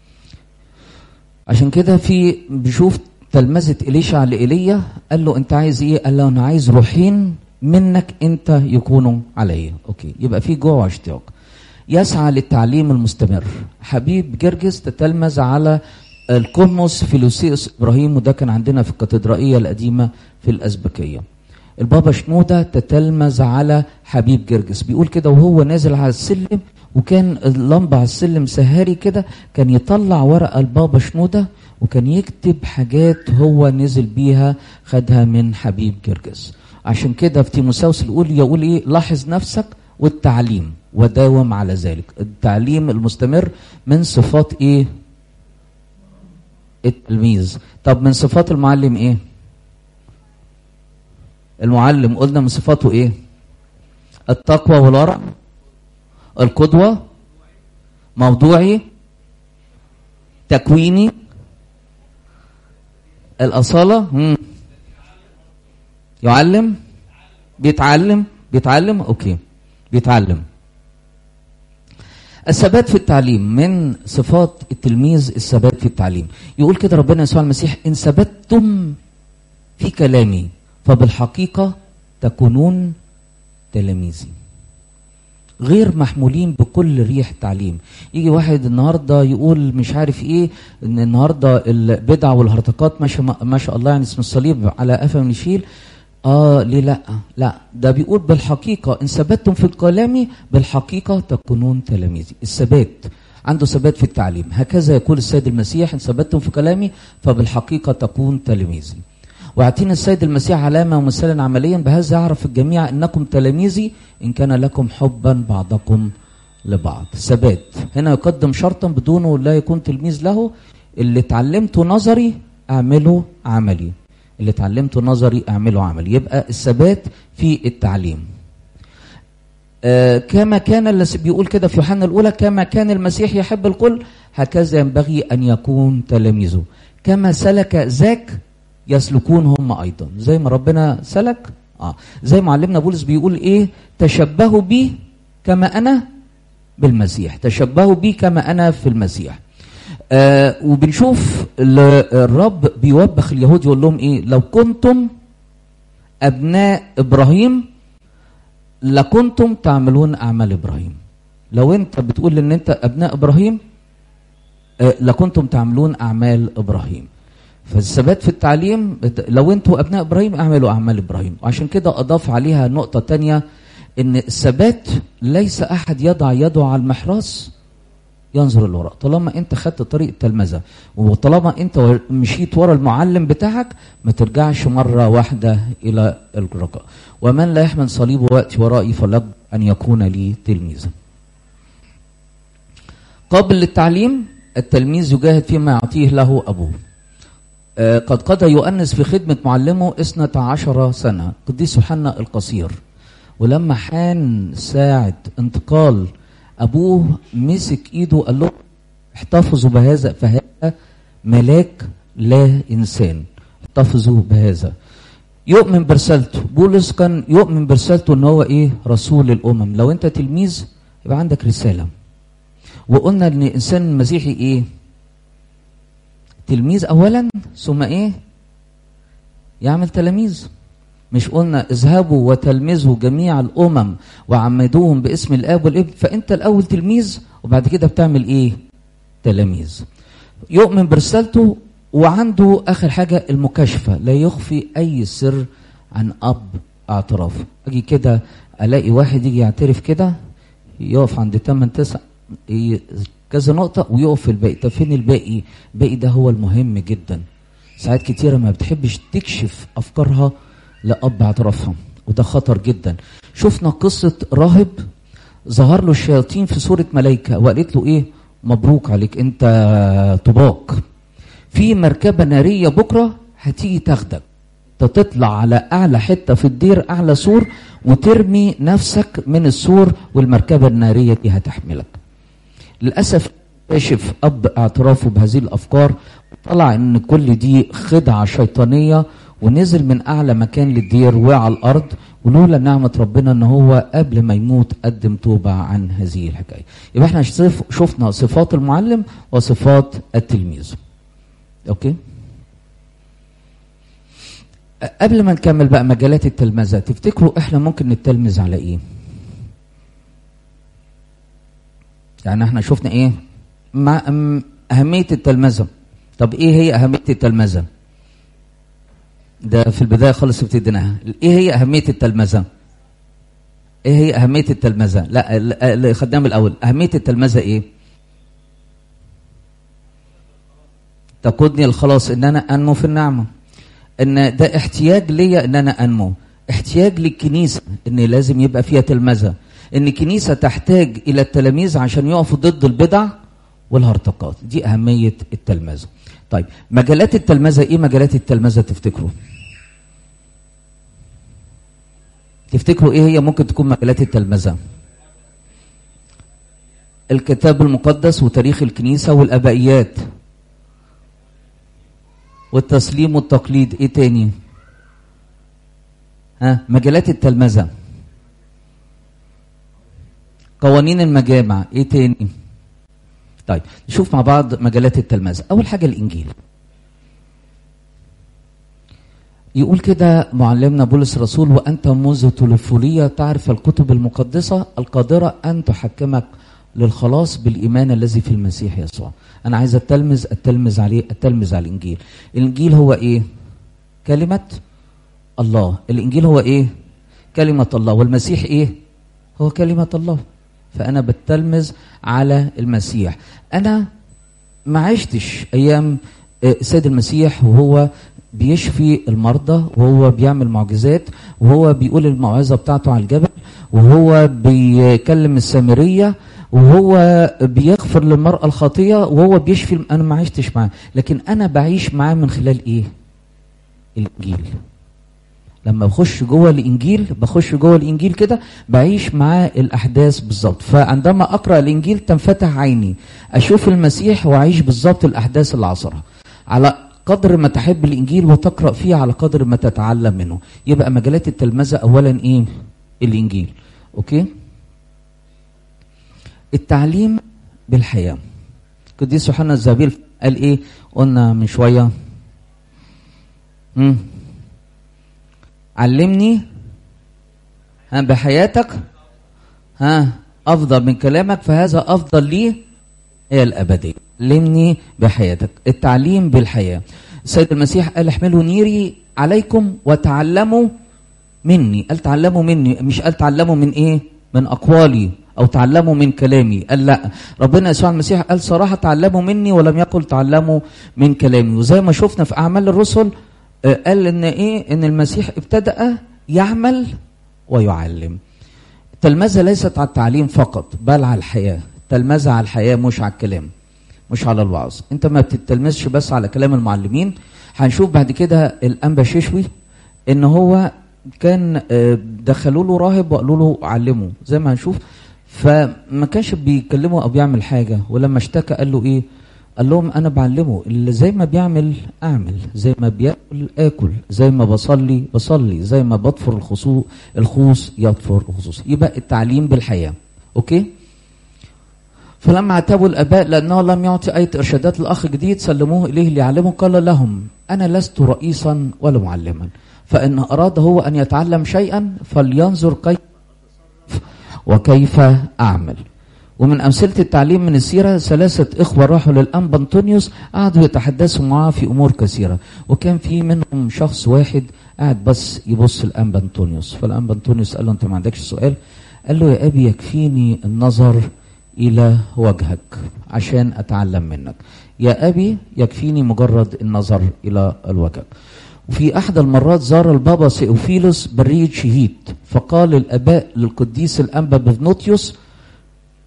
عشان كده في بيشوف تلمذة إليشع لإيليا قال له أنت عايز إيه؟ قال له أنا عايز روحين منك أنت يكونوا عليا أوكي يبقى في جوع اشتياق يسعى للتعليم المستمر حبيب جرجس تتلمذ على القمص فيلوسيوس إبراهيم وده كان عندنا في الكاتدرائية القديمة في الأزبكية البابا شنودة تتلمذ على حبيب جرجس بيقول كده وهو نازل على السلم وكان اللمبة على السلم سهاري كده كان يطلع ورقة البابا شنودة وكان يكتب حاجات هو نزل بيها خدها من حبيب جرجس عشان كده في تيموساوس الأولى يقول إيه لاحظ نفسك والتعليم وداوم على ذلك التعليم المستمر من صفات إيه التلميذ طب من صفات المعلم إيه المعلم قلنا من صفاته إيه التقوى والورع القدوة موضوعي تكويني الأصالة مم. يعلم بيتعلم بيتعلم أوكي بيتعلم الثبات في التعليم من صفات التلميذ الثبات في التعليم يقول كده ربنا يسوع المسيح إن ثبتتم في كلامي فبالحقيقة تكونون تلاميذي غير محمولين بكل ريح تعليم يجي واحد النهارده يقول مش عارف ايه ان النهارده البدع والهرطقات ما شاء ما شاء الله يعني اسم الصليب على قفا من يشيل اه ليه لا لا ده بيقول بالحقيقه ان ثبتتم في كلامي بالحقيقه تكونون تلاميذي الثبات عنده ثبات في التعليم هكذا يقول السيد المسيح ان ثبتتم في كلامي فبالحقيقه تكون تلاميذي واعطينا السيد المسيح علامه ومثالا عمليا بهذا يعرف الجميع انكم تلاميذي ان كان لكم حبا بعضكم لبعض ثبات هنا يقدم شرطا بدونه لا يكون تلميذ له اللي اتعلمته نظري اعمله عملي اللي اتعلمته نظري اعمله عملي يبقى الثبات في التعليم آه كما كان اللي بيقول كده في يوحنا الاولى كما كان المسيح يحب الكل هكذا ينبغي ان يكون تلاميذه كما سلك ذاك يسلكون هم ايضا زي ما ربنا سلك اه زي معلمنا بولس بيقول ايه تشبهوا بي كما انا بالمسيح تشبهوا بي كما انا في المسيح آه وبنشوف الرب بيوبخ اليهود يقول لهم ايه لو كنتم ابناء ابراهيم لكنتم تعملون اعمال ابراهيم لو انت بتقول ان انت ابناء ابراهيم آه لكنتم تعملون اعمال ابراهيم فالثبات في التعليم لو انتوا ابناء ابراهيم اعملوا اعمال ابراهيم وعشان كده اضاف عليها نقطه تانية ان الثبات ليس احد يضع يده على المحراث ينظر لوراء طالما انت خدت طريق التلمذه وطالما انت مشيت ورا المعلم بتاعك ما ترجعش مره واحده الى الرجاء ومن لا يحمل صليبه وياتي ورائي فلج ان يكون لي تلميذا قابل للتعليم التلميذ يجاهد فيما يعطيه له ابوه قد قضى يؤنس في خدمة معلمه اثنة عشر سنة قديس يوحنا القصير ولما حان ساعة انتقال أبوه مسك إيده قال له احتفظوا بهذا فهذا ملاك لا إنسان احتفظوا بهذا يؤمن برسالته بولس كان يؤمن برسالته ان هو ايه رسول الامم لو انت تلميذ يبقى عندك رساله وقلنا ان الانسان المسيحي ايه تلميذ اولا ثم ايه يعمل تلاميذ مش قلنا اذهبوا وتلمذوا جميع الامم وعمدوهم باسم الاب والابن فانت الاول تلميذ وبعد كده بتعمل ايه تلاميذ يؤمن برسالته وعنده اخر حاجه المكاشفه لا يخفي اي سر عن اب اعترافه اجي كده الاقي واحد يجي يعترف كده يقف عند 8 9 كذا نقطة ويقف في الباقي طب فين الباقي الباقي ده هو المهم جدا ساعات كتيرة ما بتحبش تكشف أفكارها لأب اعترافها وده خطر جدا شفنا قصة راهب ظهر له الشياطين في صورة ملائكة وقالت له ايه مبروك عليك انت طباق في مركبة نارية بكرة هتيجي تاخدك انت تطلع على اعلى حتة في الدير اعلى سور وترمي نفسك من السور والمركبة النارية دي هتحملك للأسف كاشف أب اعترافه بهذه الأفكار طلع إن كل دي خدعة شيطانية ونزل من أعلى مكان للدير وعلى الأرض ولولا نعمة ربنا إن هو قبل ما يموت قدم توبة عن هذه الحكاية يبقى احنا شف- شفنا صفات المعلم وصفات التلميذ أوكي قبل ما نكمل بقى مجالات التلمذة تفتكروا احنا ممكن نتلمذ على ايه يعني احنا شفنا ايه مع أم- اهمية التلمذة طب ايه هي اهمية التلمذة ده في البداية خالص ابتديناها ايه هي اهمية التلمذة ايه هي اهمية التلمذة لا ال- ال- خدناها من الاول اهمية التلمذة ايه تقودني الخلاص ان انا انمو في النعمه ان ده احتياج ليا ان انا انمو احتياج للكنيسه ان لازم يبقى فيها تلمذه ان الكنيسه تحتاج الى التلاميذ عشان يقفوا ضد البدع والهرطقات دي اهميه التلمذه طيب مجالات التلمذه ايه مجالات التلمذه تفتكروا تفتكروا ايه هي ممكن تكون مجالات التلمذه الكتاب المقدس وتاريخ الكنيسه والابائيات والتسليم والتقليد ايه تاني ها مجالات التلمذة قوانين المجامع ايه تاني طيب نشوف مع بعض مجالات التلمذة اول حاجة الانجيل يقول كده معلمنا بولس الرسول وانت منذ طفولية تعرف الكتب المقدسة القادرة ان تحكمك للخلاص بالايمان الذي في المسيح يسوع انا عايز اتلمذ اتلمذ عليه اتلمذ على الانجيل الانجيل هو ايه كلمه الله الانجيل هو ايه كلمه الله والمسيح ايه هو كلمه الله فانا بتلمذ على المسيح انا ما عشتش ايام آه، السيد المسيح وهو بيشفي المرضى وهو بيعمل معجزات وهو بيقول الموعظه بتاعته على الجبل وهو بيكلم السامريه وهو بيغفر للمرأة الخاطية وهو بيشفي أنا ما عشتش معاه لكن أنا بعيش معاه من خلال إيه؟ الإنجيل لما بخش جوه الإنجيل بخش جوه الإنجيل كده بعيش معاه الأحداث بالظبط فعندما أقرأ الإنجيل تنفتح عيني أشوف المسيح وأعيش بالظبط الأحداث اللي عصرها على قدر ما تحب الإنجيل وتقرأ فيه على قدر ما تتعلم منه يبقى مجالات التلمذة أولا إيه؟ الإنجيل أوكي؟ التعليم بالحياة قديس يوحنا الزابيل قال ايه قلنا من شوية مم. علمني ها بحياتك ها أفضل من كلامك فهذا أفضل لي هي الأبدية علمني بحياتك التعليم بالحياة السيد المسيح قال احملوا نيري عليكم وتعلموا مني قال تعلموا مني مش قال تعلموا من ايه من أقوالي أو تعلموا من كلامي قال لا ربنا يسوع المسيح قال صراحة تعلموا مني ولم يقل تعلموا من كلامي وزي ما شفنا في أعمال الرسل آه، قال إن إيه إن المسيح ابتدأ يعمل ويعلم التلمذة ليست على التعليم فقط بل على الحياة التلمذة على الحياة مش على الكلام مش على الوعظ انت ما بتتلمذش بس على كلام المعلمين هنشوف بعد كده الانبا ششوي ان هو كان آه، دخلوا له راهب وقالوا له علمه زي ما هنشوف فما كانش بيكلمه او بيعمل حاجه ولما اشتكى قال له ايه قال لهم انا بعلمه اللي زي ما بيعمل اعمل زي ما بياكل اكل زي ما بصلي بصلي زي ما بطفر الخصوص الخوص يطفر الخصوص يبقى التعليم بالحياه اوكي فلما عتبوا الاباء لانه لم يعطي اي ارشادات للاخ جديد سلموه اليه ليعلمه قال لهم انا لست رئيسا ولا معلما فان اراد هو ان يتعلم شيئا فلينظر كيف وكيف اعمل ومن امثله التعليم من السيره ثلاثه اخوه راحوا للانبا انطونيوس قعدوا يتحدثوا معاه في امور كثيره وكان في منهم شخص واحد قاعد بس يبص الانبا انطونيوس فالانبا انطونيوس قال له انت ما عندكش سؤال قال له يا ابي يكفيني النظر الى وجهك عشان اتعلم منك يا ابي يكفيني مجرد النظر الى الوجهك وفي احد المرات زار البابا سيوفيلوس برية شهيد فقال الاباء للقديس الانبا بفنوتيوس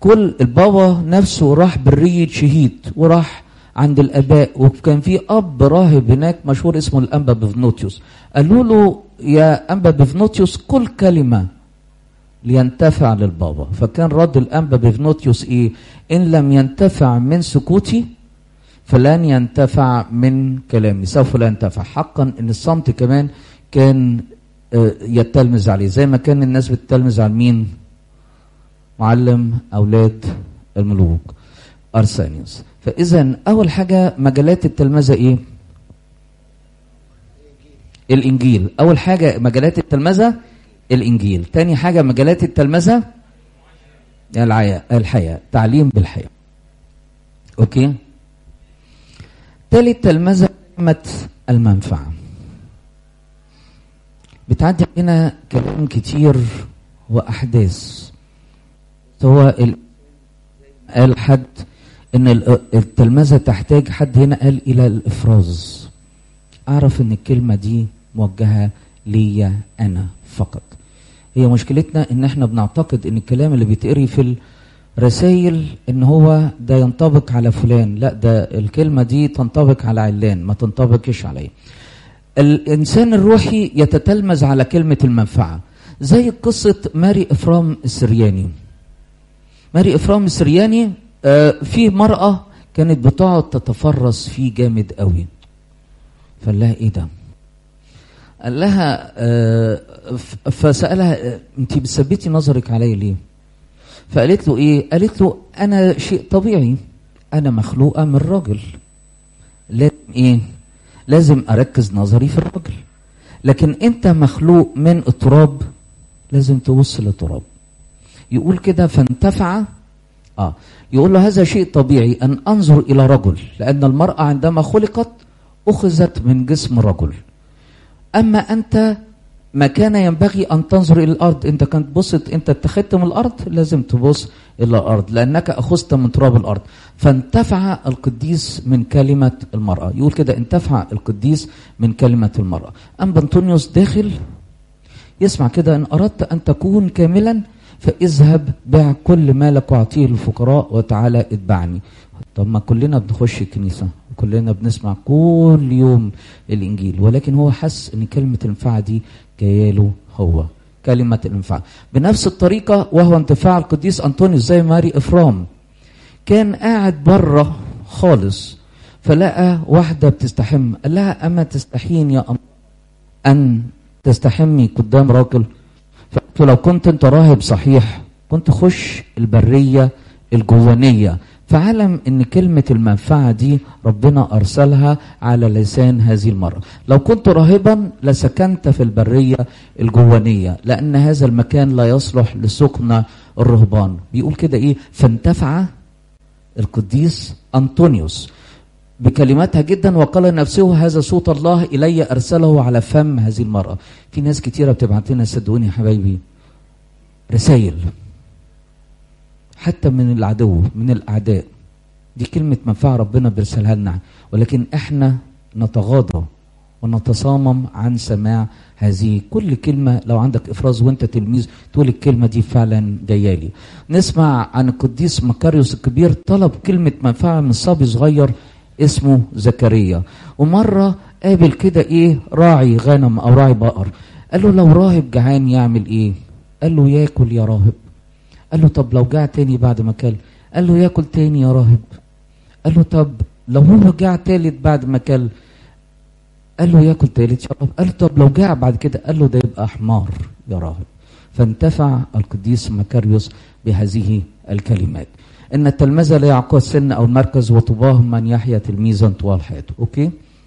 كل البابا نفسه راح برية شهيد وراح عند الاباء وكان في اب راهب هناك مشهور اسمه الانبا بفنوتيوس قالوا له يا انبا بفنوتيوس كل كلمه لينتفع للبابا فكان رد الانبا بفنوتيوس ايه ان لم ينتفع من سكوتي فلن ينتفع من كلامي سوف لا ينتفع حقا ان الصمت كمان كان يتلمذ عليه زي ما كان الناس بتتلمذ على مين معلم اولاد الملوك ارسانيوس فاذا اول حاجه مجالات التلمذه ايه الانجيل اول حاجه مجالات التلمذه الانجيل تاني حاجه مجالات التلمذه الحياه الحياه تعليم بالحياه اوكي تالت تلمذه كلمه المنفعه بتعدي هنا كلام كتير واحداث هو قال حد ان التلمذه تحتاج حد هنا قال الى الافراز اعرف ان الكلمه دي موجهه ليا انا فقط هي مشكلتنا ان احنا بنعتقد ان الكلام اللي بيتقري في الرسائل ان هو ده ينطبق على فلان لا ده الكلمه دي تنطبق على علان ما تنطبقش عليه الانسان الروحي يتتلمذ على كلمه المنفعه زي قصه ماري افرام السرياني ماري افرام السرياني آه في مرأة كانت بتقعد تتفرس فيه جامد قوي فقال لها ايه ده قال لها آه فسألها انت بتثبتي نظرك عليا ليه فقالت له ايه قالت له انا شيء طبيعي انا مخلوقة من راجل لازم ايه لازم اركز نظري في الراجل لكن انت مخلوق من التراب لازم تبص للتراب يقول كده فانتفع اه يقول له هذا شيء طبيعي ان انظر الى رجل لان المراه عندما خلقت اخذت من جسم رجل اما انت ما كان ينبغي ان تنظر الى الارض انت كنت بصت انت اتخذت من الارض لازم تبص الى الارض لانك اخذت من تراب الارض فانتفع القديس من كلمه المراه يقول كده انتفع القديس من كلمه المراه ام بنطونيوس داخل يسمع كده ان اردت ان تكون كاملا فاذهب بع كل مالك واعطيه للفقراء وتعالى اتبعني طب ما كلنا بنخش الكنيسة كلنا بنسمع كل يوم الإنجيل ولكن هو حس أن كلمة الانفعة دي جايه له هو كلمة الانفعة بنفس الطريقة وهو انتفاع القديس أنطونيوس زي ماري إفرام كان قاعد بره خالص فلقى واحدة بتستحم قال لها أما تستحين يا أم أن تستحمي قدام راجل فقلت لو كنت انت راهب صحيح كنت خش البرية الجوانية فعلم ان كلمة المنفعة دي ربنا ارسلها على لسان هذه المرة لو كنت راهبا لسكنت في البرية الجوانية لان هذا المكان لا يصلح لسكن الرهبان بيقول كده ايه فانتفع القديس انطونيوس بكلماتها جدا وقال نفسه هذا صوت الله الي ارسله على فم هذه المراه في ناس كتيره بتبعت لنا صدقوني يا حبايبي رسائل حتى من العدو من الاعداء دي كلمه منفعه ربنا بيرسلها لنا ولكن احنا نتغاضى ونتصامم عن سماع هذه كل كلمة لو عندك إفراز وأنت تلميذ تقول الكلمة دي فعلا جاية لي نسمع عن القديس مكاريوس الكبير طلب كلمة منفعة من صبي صغير اسمه زكريا ومرة قابل كده ايه راعي غنم او راعي بقر قال له لو راهب جعان يعمل ايه قال له ياكل يا راهب قال له طب لو جاع تاني بعد ما كل قال له ياكل تاني يا راهب قال له طب لو هو جاع تالت بعد ما كل قال له ياكل تالت يا راهب قال له طب لو جاع بعد كده قال له ده يبقى حمار يا راهب فانتفع القديس مكاريوس بهذه الكلمات ان التلمذه لا يعقد السن او المركز وطباه من يحيا تلميذا طوال حياته اوكي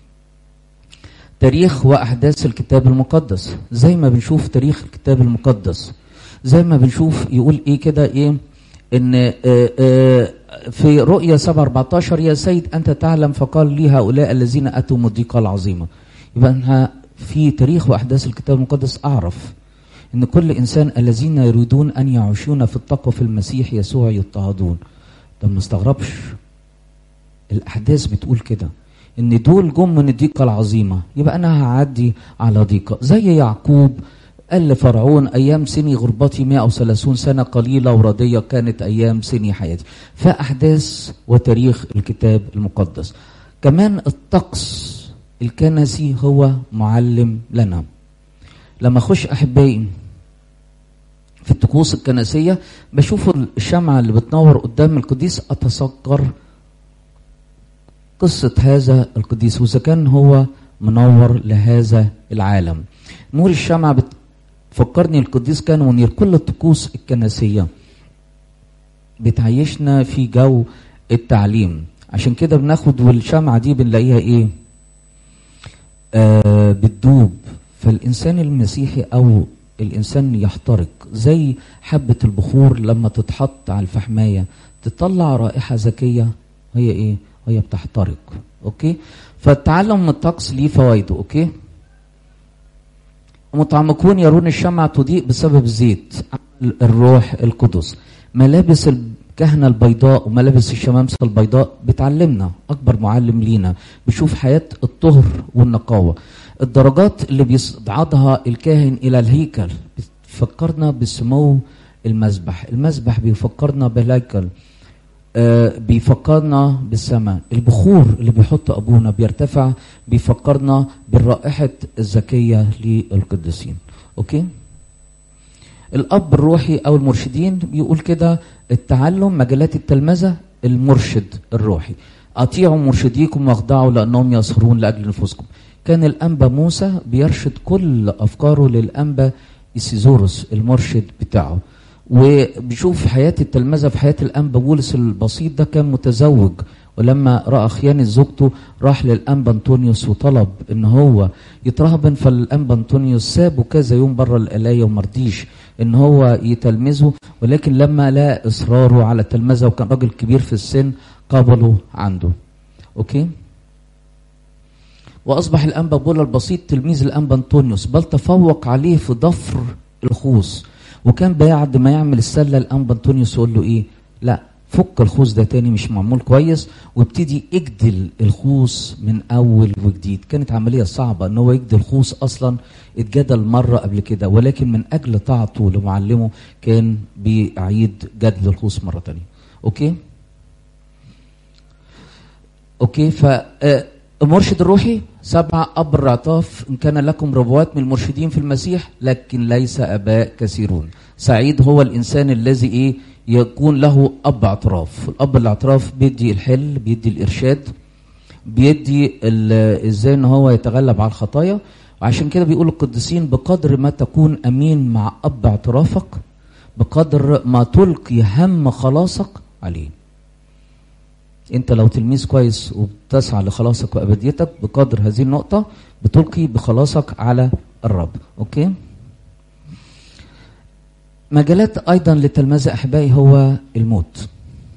تاريخ واحداث الكتاب المقدس زي ما بنشوف تاريخ الكتاب المقدس زي ما بنشوف يقول ايه كده ايه ان آآ آآ في رؤيا 7 14 يا سيد انت تعلم فقال لي هؤلاء الذين اتوا من الضيقه العظيمه يبقى انها في تاريخ واحداث الكتاب المقدس اعرف ان كل انسان الذين يريدون ان يعيشون في التقوى في المسيح يسوع يضطهدون ده ما استغربش الاحداث بتقول كده ان دول جم من الضيقه العظيمه يبقى انا هعدي على ضيقه زي يعقوب قال لفرعون أيام سني غربتي 130 سنة قليلة وردية كانت أيام سني حياتي فأحداث وتاريخ الكتاب المقدس كمان الطقس الكنسي هو معلم لنا لما أخش أحبائي في الطقوس الكنسية بشوف الشمعة اللي بتنور قدام القديس أتصغر قصة هذا القديس وإذا كان هو منور لهذا العالم نور الشمعة بتفكرني القديس كان منير كل الطقوس الكنسية بتعيشنا في جو التعليم عشان كده بناخد والشمعة دي بنلاقيها ايه آه بتدوب فالإنسان المسيحي أو الإنسان يحترق زي حبة البخور لما تتحط على الفحماية تطلع رائحة ذكية هي ايه هي بتحترق اوكي فالتعلم من الطقس ليه فوائده اوكي متعمقون يرون الشمعة تضيء بسبب الزيت الروح القدس ملابس الكهنة البيضاء وملابس الشمامسة البيضاء بتعلمنا أكبر معلم لينا بشوف حياة الطهر والنقاوة الدرجات اللي بيصعدها الكاهن إلى الهيكل بتفكرنا بسمو المذبح المذبح بيفكرنا بالهيكل آه بيفكرنا بالسماء البخور اللي بيحط ابونا بيرتفع بيفكرنا بالرائحه الزكيه للقديسين اوكي الاب الروحي او المرشدين بيقول كده التعلم مجالات التلمذه المرشد الروحي اطيعوا مرشديكم واخضعوا لانهم يصهرون لاجل نفوسكم كان الانبا موسى بيرشد كل افكاره للانبا إسيزوروس المرشد بتاعه وبيشوف حياة التلمذة في حياة الأنبا بولس البسيط ده كان متزوج ولما رأى خيانة زوجته راح للأنبا أنطونيوس وطلب إن هو يترهبن فالأنبا أنطونيوس سابه كذا يوم بره القلاية ومرضيش إن هو يتلمذه ولكن لما لقى إصراره على التلمذة وكان راجل كبير في السن قابله عنده أوكي وأصبح الأنبا بولا البسيط تلميذ الأنبا أنطونيوس بل تفوق عليه في ضفر الخوص وكان بعد ما يعمل السله الانبا انطونيوس يقول له ايه لا فك الخوص ده تاني مش معمول كويس وابتدي اجدل الخوص من اول وجديد كانت عمليه صعبه ان هو يجدل الخوص اصلا اتجدل مره قبل كده ولكن من اجل طاعته لمعلمه كان بيعيد جدل الخوص مره تانية اوكي اوكي ف المرشد الروحي سبع أب الرعطاف إن كان لكم ربوات من المرشدين في المسيح لكن ليس أباء كثيرون سعيد هو الإنسان الذي إيه يكون له أب اعتراف الأب الاعتراف بيدي الحل بيدي الإرشاد بيدي إزاي إن هو يتغلب على الخطايا وعشان كده بيقول القديسين بقدر ما تكون أمين مع أب اعترافك بقدر ما تلقي هم خلاصك عليه انت لو تلميذ كويس وبتسعى لخلاصك وابديتك بقدر هذه النقطة بتلقي بخلاصك على الرب اوكي مجالات ايضا للتلمذة احبائي هو الموت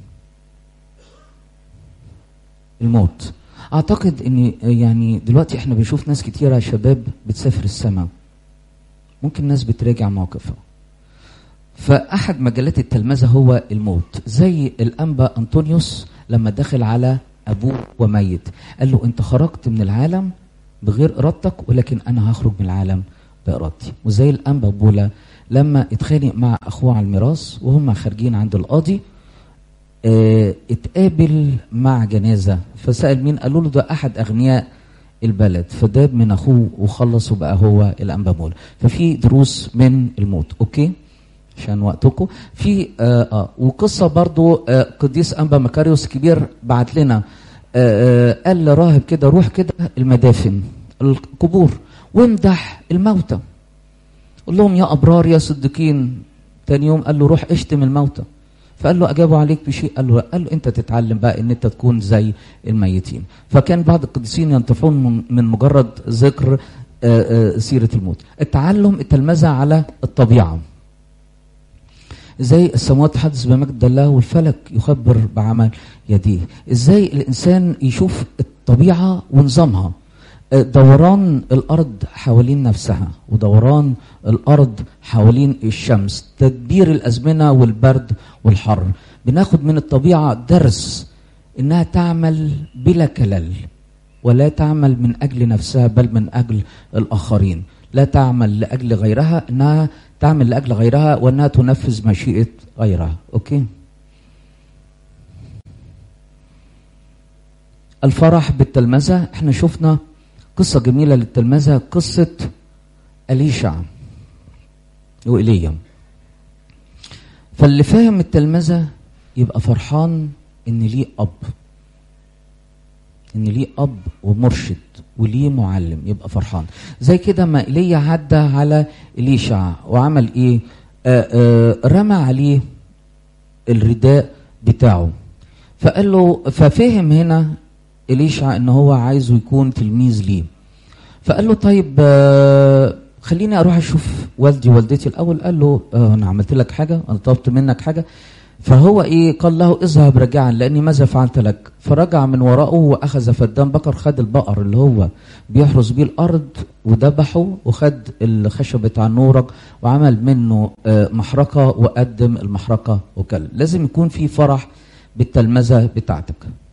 الموت اعتقد ان يعني دلوقتي احنا بنشوف ناس كتيرة شباب بتسافر السماء ممكن ناس بتراجع موقفها فاحد مجالات التلمذة هو الموت زي الانبا انطونيوس لما دخل على ابوه وميت قال له انت خرجت من العالم بغير ارادتك ولكن انا هخرج من العالم بارادتي وزي الانبا بولا لما اتخانق مع اخوه على الميراث وهم خارجين عند القاضي اه اتقابل مع جنازه فسال مين قالوا له ده احد اغنياء البلد فداب من اخوه وخلص وبقى هو الانبا بولا ففي دروس من الموت اوكي عشان وقتكم في آه آه وقصه برضو آه قديس انبا مكاريوس كبير بعت لنا آه آه قال لراهب كده روح كده المدافن القبور وامدح الموتى قول لهم يا ابرار يا صديقين تاني يوم قال له روح اشتم الموتى فقال له اجابوا عليك بشيء قال له لا قال له انت تتعلم بقى ان انت تكون زي الميتين فكان بعض القديسين ينتفعون من مجرد ذكر آه آه سيره الموت التعلم التلمذه على الطبيعه ازاي السماوات تحدث بمجد الله والفلك يخبر بعمل يديه ازاي الانسان يشوف الطبيعه ونظامها دوران الارض حوالين نفسها ودوران الارض حوالين الشمس تدبير الازمنه والبرد والحر بناخد من الطبيعه درس انها تعمل بلا كلل ولا تعمل من اجل نفسها بل من اجل الاخرين لا تعمل لاجل غيرها انها تعمل لاجل غيرها وانها تنفذ مشيئه غيرها اوكي الفرح بالتلمذه احنا شفنا قصه جميله للتلمذه قصه اليشع وايليا فاللي فاهم التلمذه يبقى فرحان ان ليه اب ان ليه اب ومرشد وليه معلم يبقى فرحان زي كده ما ايليا عدى على اليشع وعمل ايه آآ آآ رمى عليه الرداء بتاعه فقال له ففهم هنا اليشع ان هو عايزه يكون تلميذ ليه فقال له طيب آه خليني اروح اشوف والدي ووالدتي الاول قال له آه انا عملت لك حاجه انا طلبت منك حاجه فهو ايه قال له اذهب رجعا لاني ماذا فعلت لك فرجع من وراءه واخذ فدان بقر خد البقر اللي هو بيحرس بيه الارض وذبحه وخد الخشب بتاع النورج وعمل منه آه محرقه وقدم المحرقه وكل لازم يكون في فرح بالتلمذه بتاعتك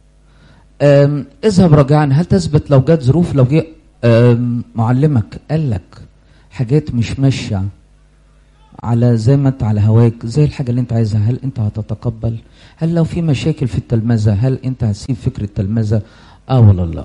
اذهب رجعا هل تثبت لو جت ظروف لو جه معلمك قال لك حاجات مش ماشيه على زي ما انت على هواك زي الحاجه اللي انت عايزها هل انت هتتقبل هل لو في مشاكل في التلمذه هل انت هتسيب فكره التلمذه اه ولا لا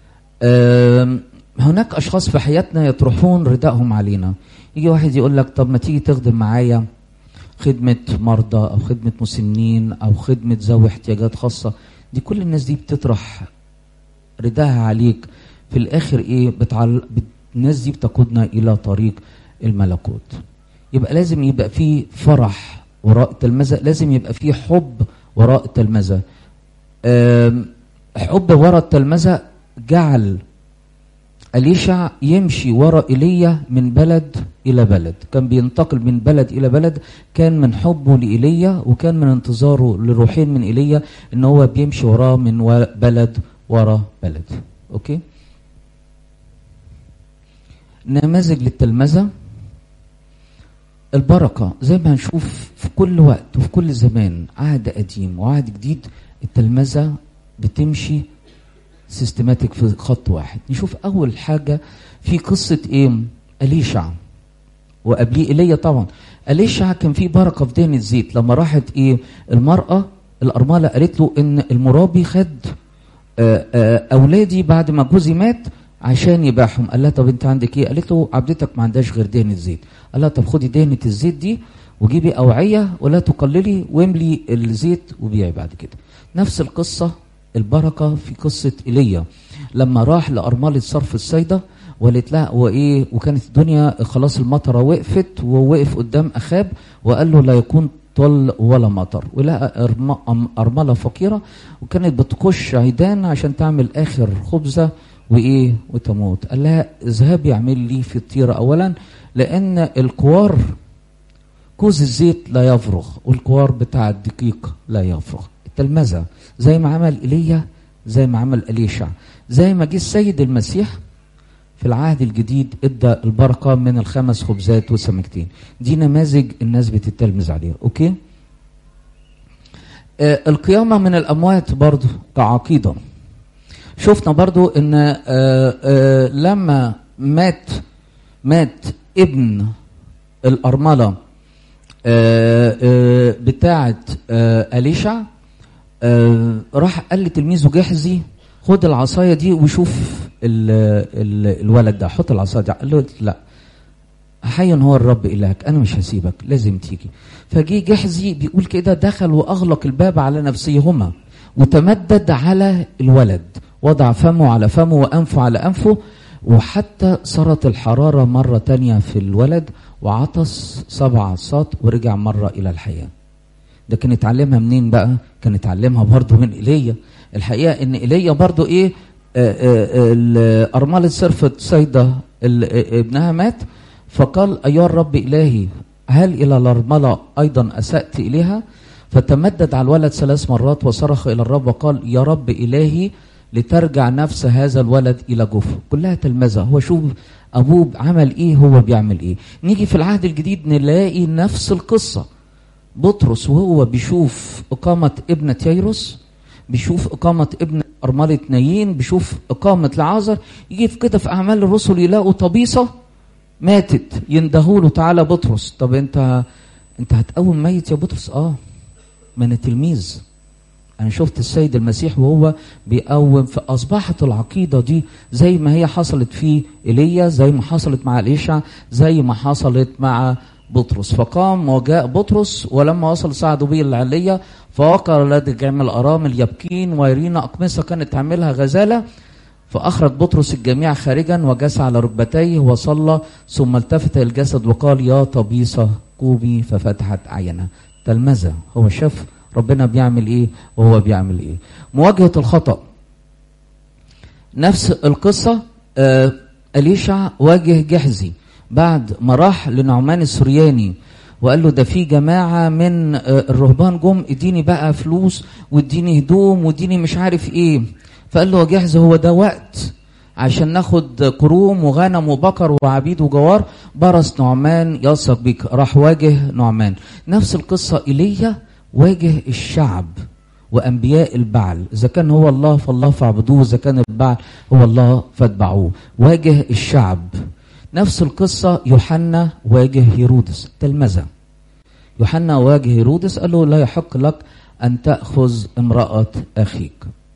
هناك اشخاص في حياتنا يطرحون ردائهم علينا يجي واحد يقول لك طب ما تيجي تخدم معايا خدمه مرضى او خدمه مسنين او خدمه ذوي احتياجات خاصه دي كل الناس دي بتطرح رداها عليك في الاخر ايه بتعل... الناس دي بتقودنا الى طريق الملكوت يبقى لازم يبقى في فرح وراء التلمذه لازم يبقى في حب وراء التلمذه حب وراء التلمذه جعل أليشع يمشي وراء إيليا من بلد إلى بلد كان بينتقل من بلد إلى بلد كان من حبه لإيليا وكان من انتظاره لروحين من إيليا إن هو بيمشي وراه من و... بلد ورا بلد أوكي نماذج للتلمذة البركة زي ما هنشوف في كل وقت وفي كل زمان عهد قديم وعهد جديد التلمذة بتمشي سيستماتيك في خط واحد نشوف اول حاجه في قصه ايه اليشع وقبليه ايليا طبعا اليشع كان في بركه في دهن الزيت لما راحت ايه المراه الارمله قالت له ان المرابي خد آآ آآ اولادي بعد ما جوزي مات عشان يبيعهم قال لها طب انت عندك ايه قالت له عبدتك ما عندهاش غير دهن الزيت قال لها طب خدي دهنه الزيت دي وجيبي اوعيه ولا تقللي واملي الزيت وبيعي بعد كده نفس القصه البركه في قصه ايليا لما راح لارمله صرف الصيده وقالت لها وايه وكانت الدنيا خلاص المطره وقفت ووقف قدام اخاب وقال له لا يكون طل ولا مطر ولقى ارمله فقيره وكانت بتخش عيدان عشان تعمل اخر خبزه وايه وتموت قال لها اذهبي اعمل لي في الطيره اولا لان الكوار كوز الزيت لا يفرغ والكوار بتاع الدقيق لا يفرغ التلمذه زي ما عمل ايليا زي ما عمل اليشع زي ما جه السيد المسيح في العهد الجديد ادى البركه من الخمس خبزات والسمكتين دي نماذج الناس بتتلمذ عليها اوكي آه القيامه من الاموات برضو كعقيده شفنا برضو ان آه آه لما مات مات ابن الارمله آه آه بتاعه آه اليشع آه راح قال لتلميذه جحزي خد العصايه دي وشوف ال ال الولد ده حط العصايه دي قال له لا حي هو الرب الهك انا مش هسيبك لازم تيجي فجي جحزي بيقول كده دخل واغلق الباب على نفسيهما وتمدد على الولد وضع فمه على فمه وانفه على انفه وحتى صارت الحراره مره تانية في الولد وعطس سبع عصات ورجع مره الى الحياه ده كان اتعلمها منين بقى كان اتعلمها برضه من ايليا الحقيقه ان ايليا برضه ايه ارمله صرفت صيده ابنها مات فقال ايها الرب الهي هل الى الارمله ايضا اسات اليها فتمدد على الولد ثلاث مرات وصرخ الى الرب وقال يا رب الهي لترجع نفس هذا الولد الى جوفه كلها تلمذه هو شوف ابوه عمل ايه هو بيعمل ايه نيجي في العهد الجديد نلاقي نفس القصه بطرس وهو بيشوف إقامة ابنة ييروس بيشوف إقامة ابن أرملة نايين بيشوف إقامة لعازر يجي في كده في أعمال الرسل يلاقوا طبيصة ماتت يندهوا له تعالى بطرس طب انت انت هتقوم ميت يا بطرس اه ما انا تلميذ انا شفت السيد المسيح وهو بيقوم فاصبحت العقيده دي زي ما هي حصلت في ايليا زي ما حصلت مع اليشع زي ما حصلت مع بطرس فقام وجاء بطرس ولما وصل صعدوا به العليه فوقع الذي جمع الارامل يبكين ويرينا اقمصه كانت تعملها غزاله فأخرج بطرس الجميع خارجا وجس على ركبتيه وصلى ثم التفت الجسد وقال يا طبيصة قومي ففتحت عينها تلمذة هو شاف ربنا بيعمل ايه وهو بيعمل ايه مواجهة الخطأ نفس القصة آه أليشع واجه جحزي بعد ما راح لنعمان السرياني وقال له ده في جماعة من آه الرهبان جم اديني بقى فلوس واديني هدوم واديني مش عارف ايه فقال له جحز هو ده وقت عشان ناخد كروم وغنم وبقر وعبيد وجوار برص نعمان يلصق بك راح واجه نعمان نفس القصة إيليا واجه الشعب وأنبياء البعل إذا كان هو الله فالله فاعبدوه إذا كان البعل هو الله فاتبعوه واجه الشعب نفس القصة يوحنا واجه هيرودس تلمذة يوحنا واجه هيرودس قال له لا يحق لك أن تأخذ امرأة أخيك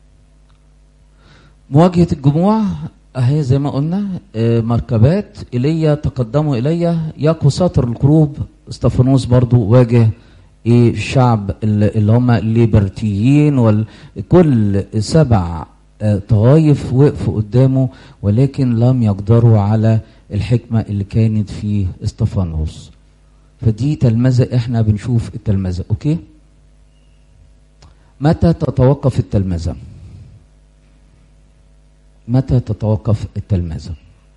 مواجهة الجموع اهي زي ما قلنا آه، مركبات ايليا تقدموا الي يقوا سطر الكروب استفانوس برضو واجه ايه الشعب اللي اللي هم الليبرتيين وكل سبع آه، طوائف وقفوا قدامه ولكن لم يقدروا على الحكمة اللي كانت في استفانوس فدي تلمذة احنا بنشوف التلمذة اوكي متى تتوقف التلمذة متى تتوقف التلمذة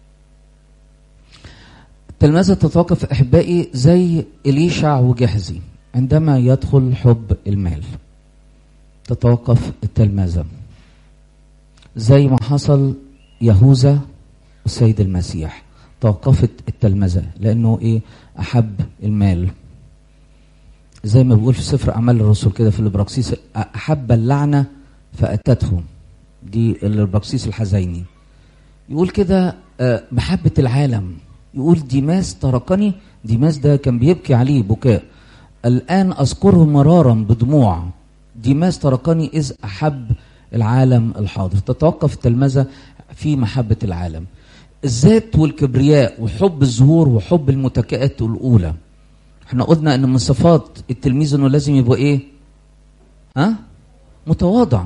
التلمذة تتوقف أحبائي زي إليشع وجحزي عندما يدخل حب المال تتوقف التلمذة زي ما حصل يهوذا والسيد المسيح توقفت التلمذة لأنه إيه أحب المال زي ما بيقول في سفر أعمال الرسل كده في البراكسيس أحب اللعنة فأتته دي البراكسيس الحزيني يقول كده آه، محبة العالم يقول ديماس تركني ديماس ده كان بيبكي عليه بكاء الآن أذكره مرارا بدموع ديماس تركني إذ أحب العالم الحاضر تتوقف التلمذة في محبة العالم الذات والكبرياء وحب الظهور وحب المتكئات الأولى احنا قلنا ان من صفات التلميذ انه لازم يبقى ايه ها متواضع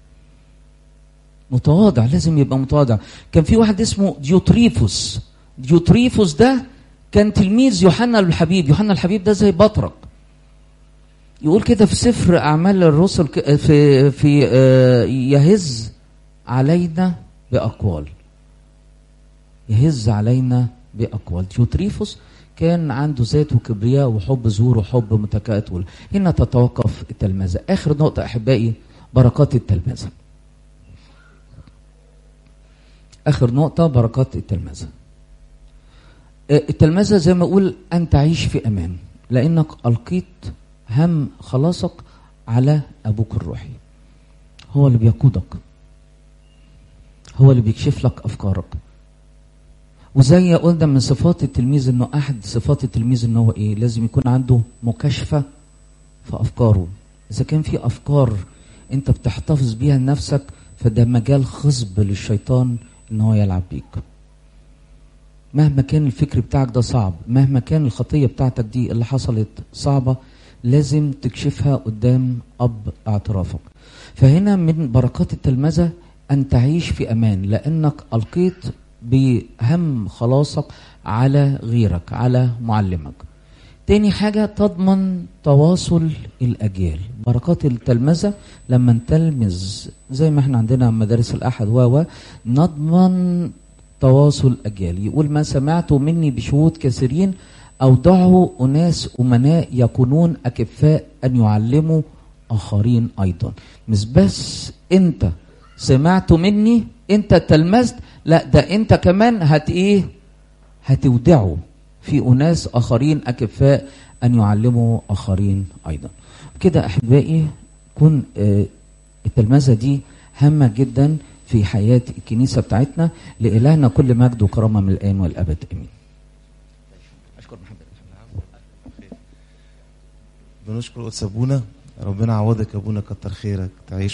متواضع لازم يبقى متواضع كان في واحد اسمه ديوتريفوس ديوتريفوس ده كان تلميذ يوحنا الحبيب يوحنا الحبيب ده زي بطرك يقول كده في سفر اعمال الرسل ك- في في آه، يهز علينا باقوال يهز علينا باقوال ديوتريفوس كان عنده ذات وكبرياء وحب زور وحب متكائت وال- هنا تتوقف التلمذه اخر نقطه احبائي بركات التلمذه اخر نقطه بركات التلمذه آه، التلمذه زي ما اقول ان تعيش في امان لانك القيت هم خلاصك على ابوك الروحي هو اللي بيقودك هو اللي بيكشف لك افكارك وزي قلنا من صفات التلميذ انه احد صفات التلميذ انه هو ايه لازم يكون عنده مكاشفه في افكاره اذا كان في افكار انت بتحتفظ بيها لنفسك فده مجال خصب للشيطان ان هو يلعب بيك مهما كان الفكر بتاعك ده صعب مهما كان الخطيه بتاعتك دي اللي حصلت صعبه لازم تكشفها قدام اب اعترافك فهنا من بركات التلمذه ان تعيش في امان لانك القيت بهم خلاصك على غيرك على معلمك تاني حاجة تضمن تواصل الأجيال بركات التلمذة لما نتلمذ زي ما احنا عندنا مدارس الأحد و و نضمن تواصل أجيال يقول ما سمعت مني بشهود كثيرين أودعوا أناس أمناء يكونون أكفاء أن يعلموا آخرين أيضا مش بس أنت سمعت مني أنت تلمذت لا ده أنت كمان هت إيه هتودعوا في أناس آخرين أكفاء أن يعلموا آخرين أيضا كده أحبائي كن آه، التلمذة دي هامة جدا في حياة الكنيسة بتاعتنا لإلهنا كل مجد وكرامة من الآن والأبد آمين بنشكر قدس ابونا ربنا يعوضك يا ابونا كتر خيرك تعيش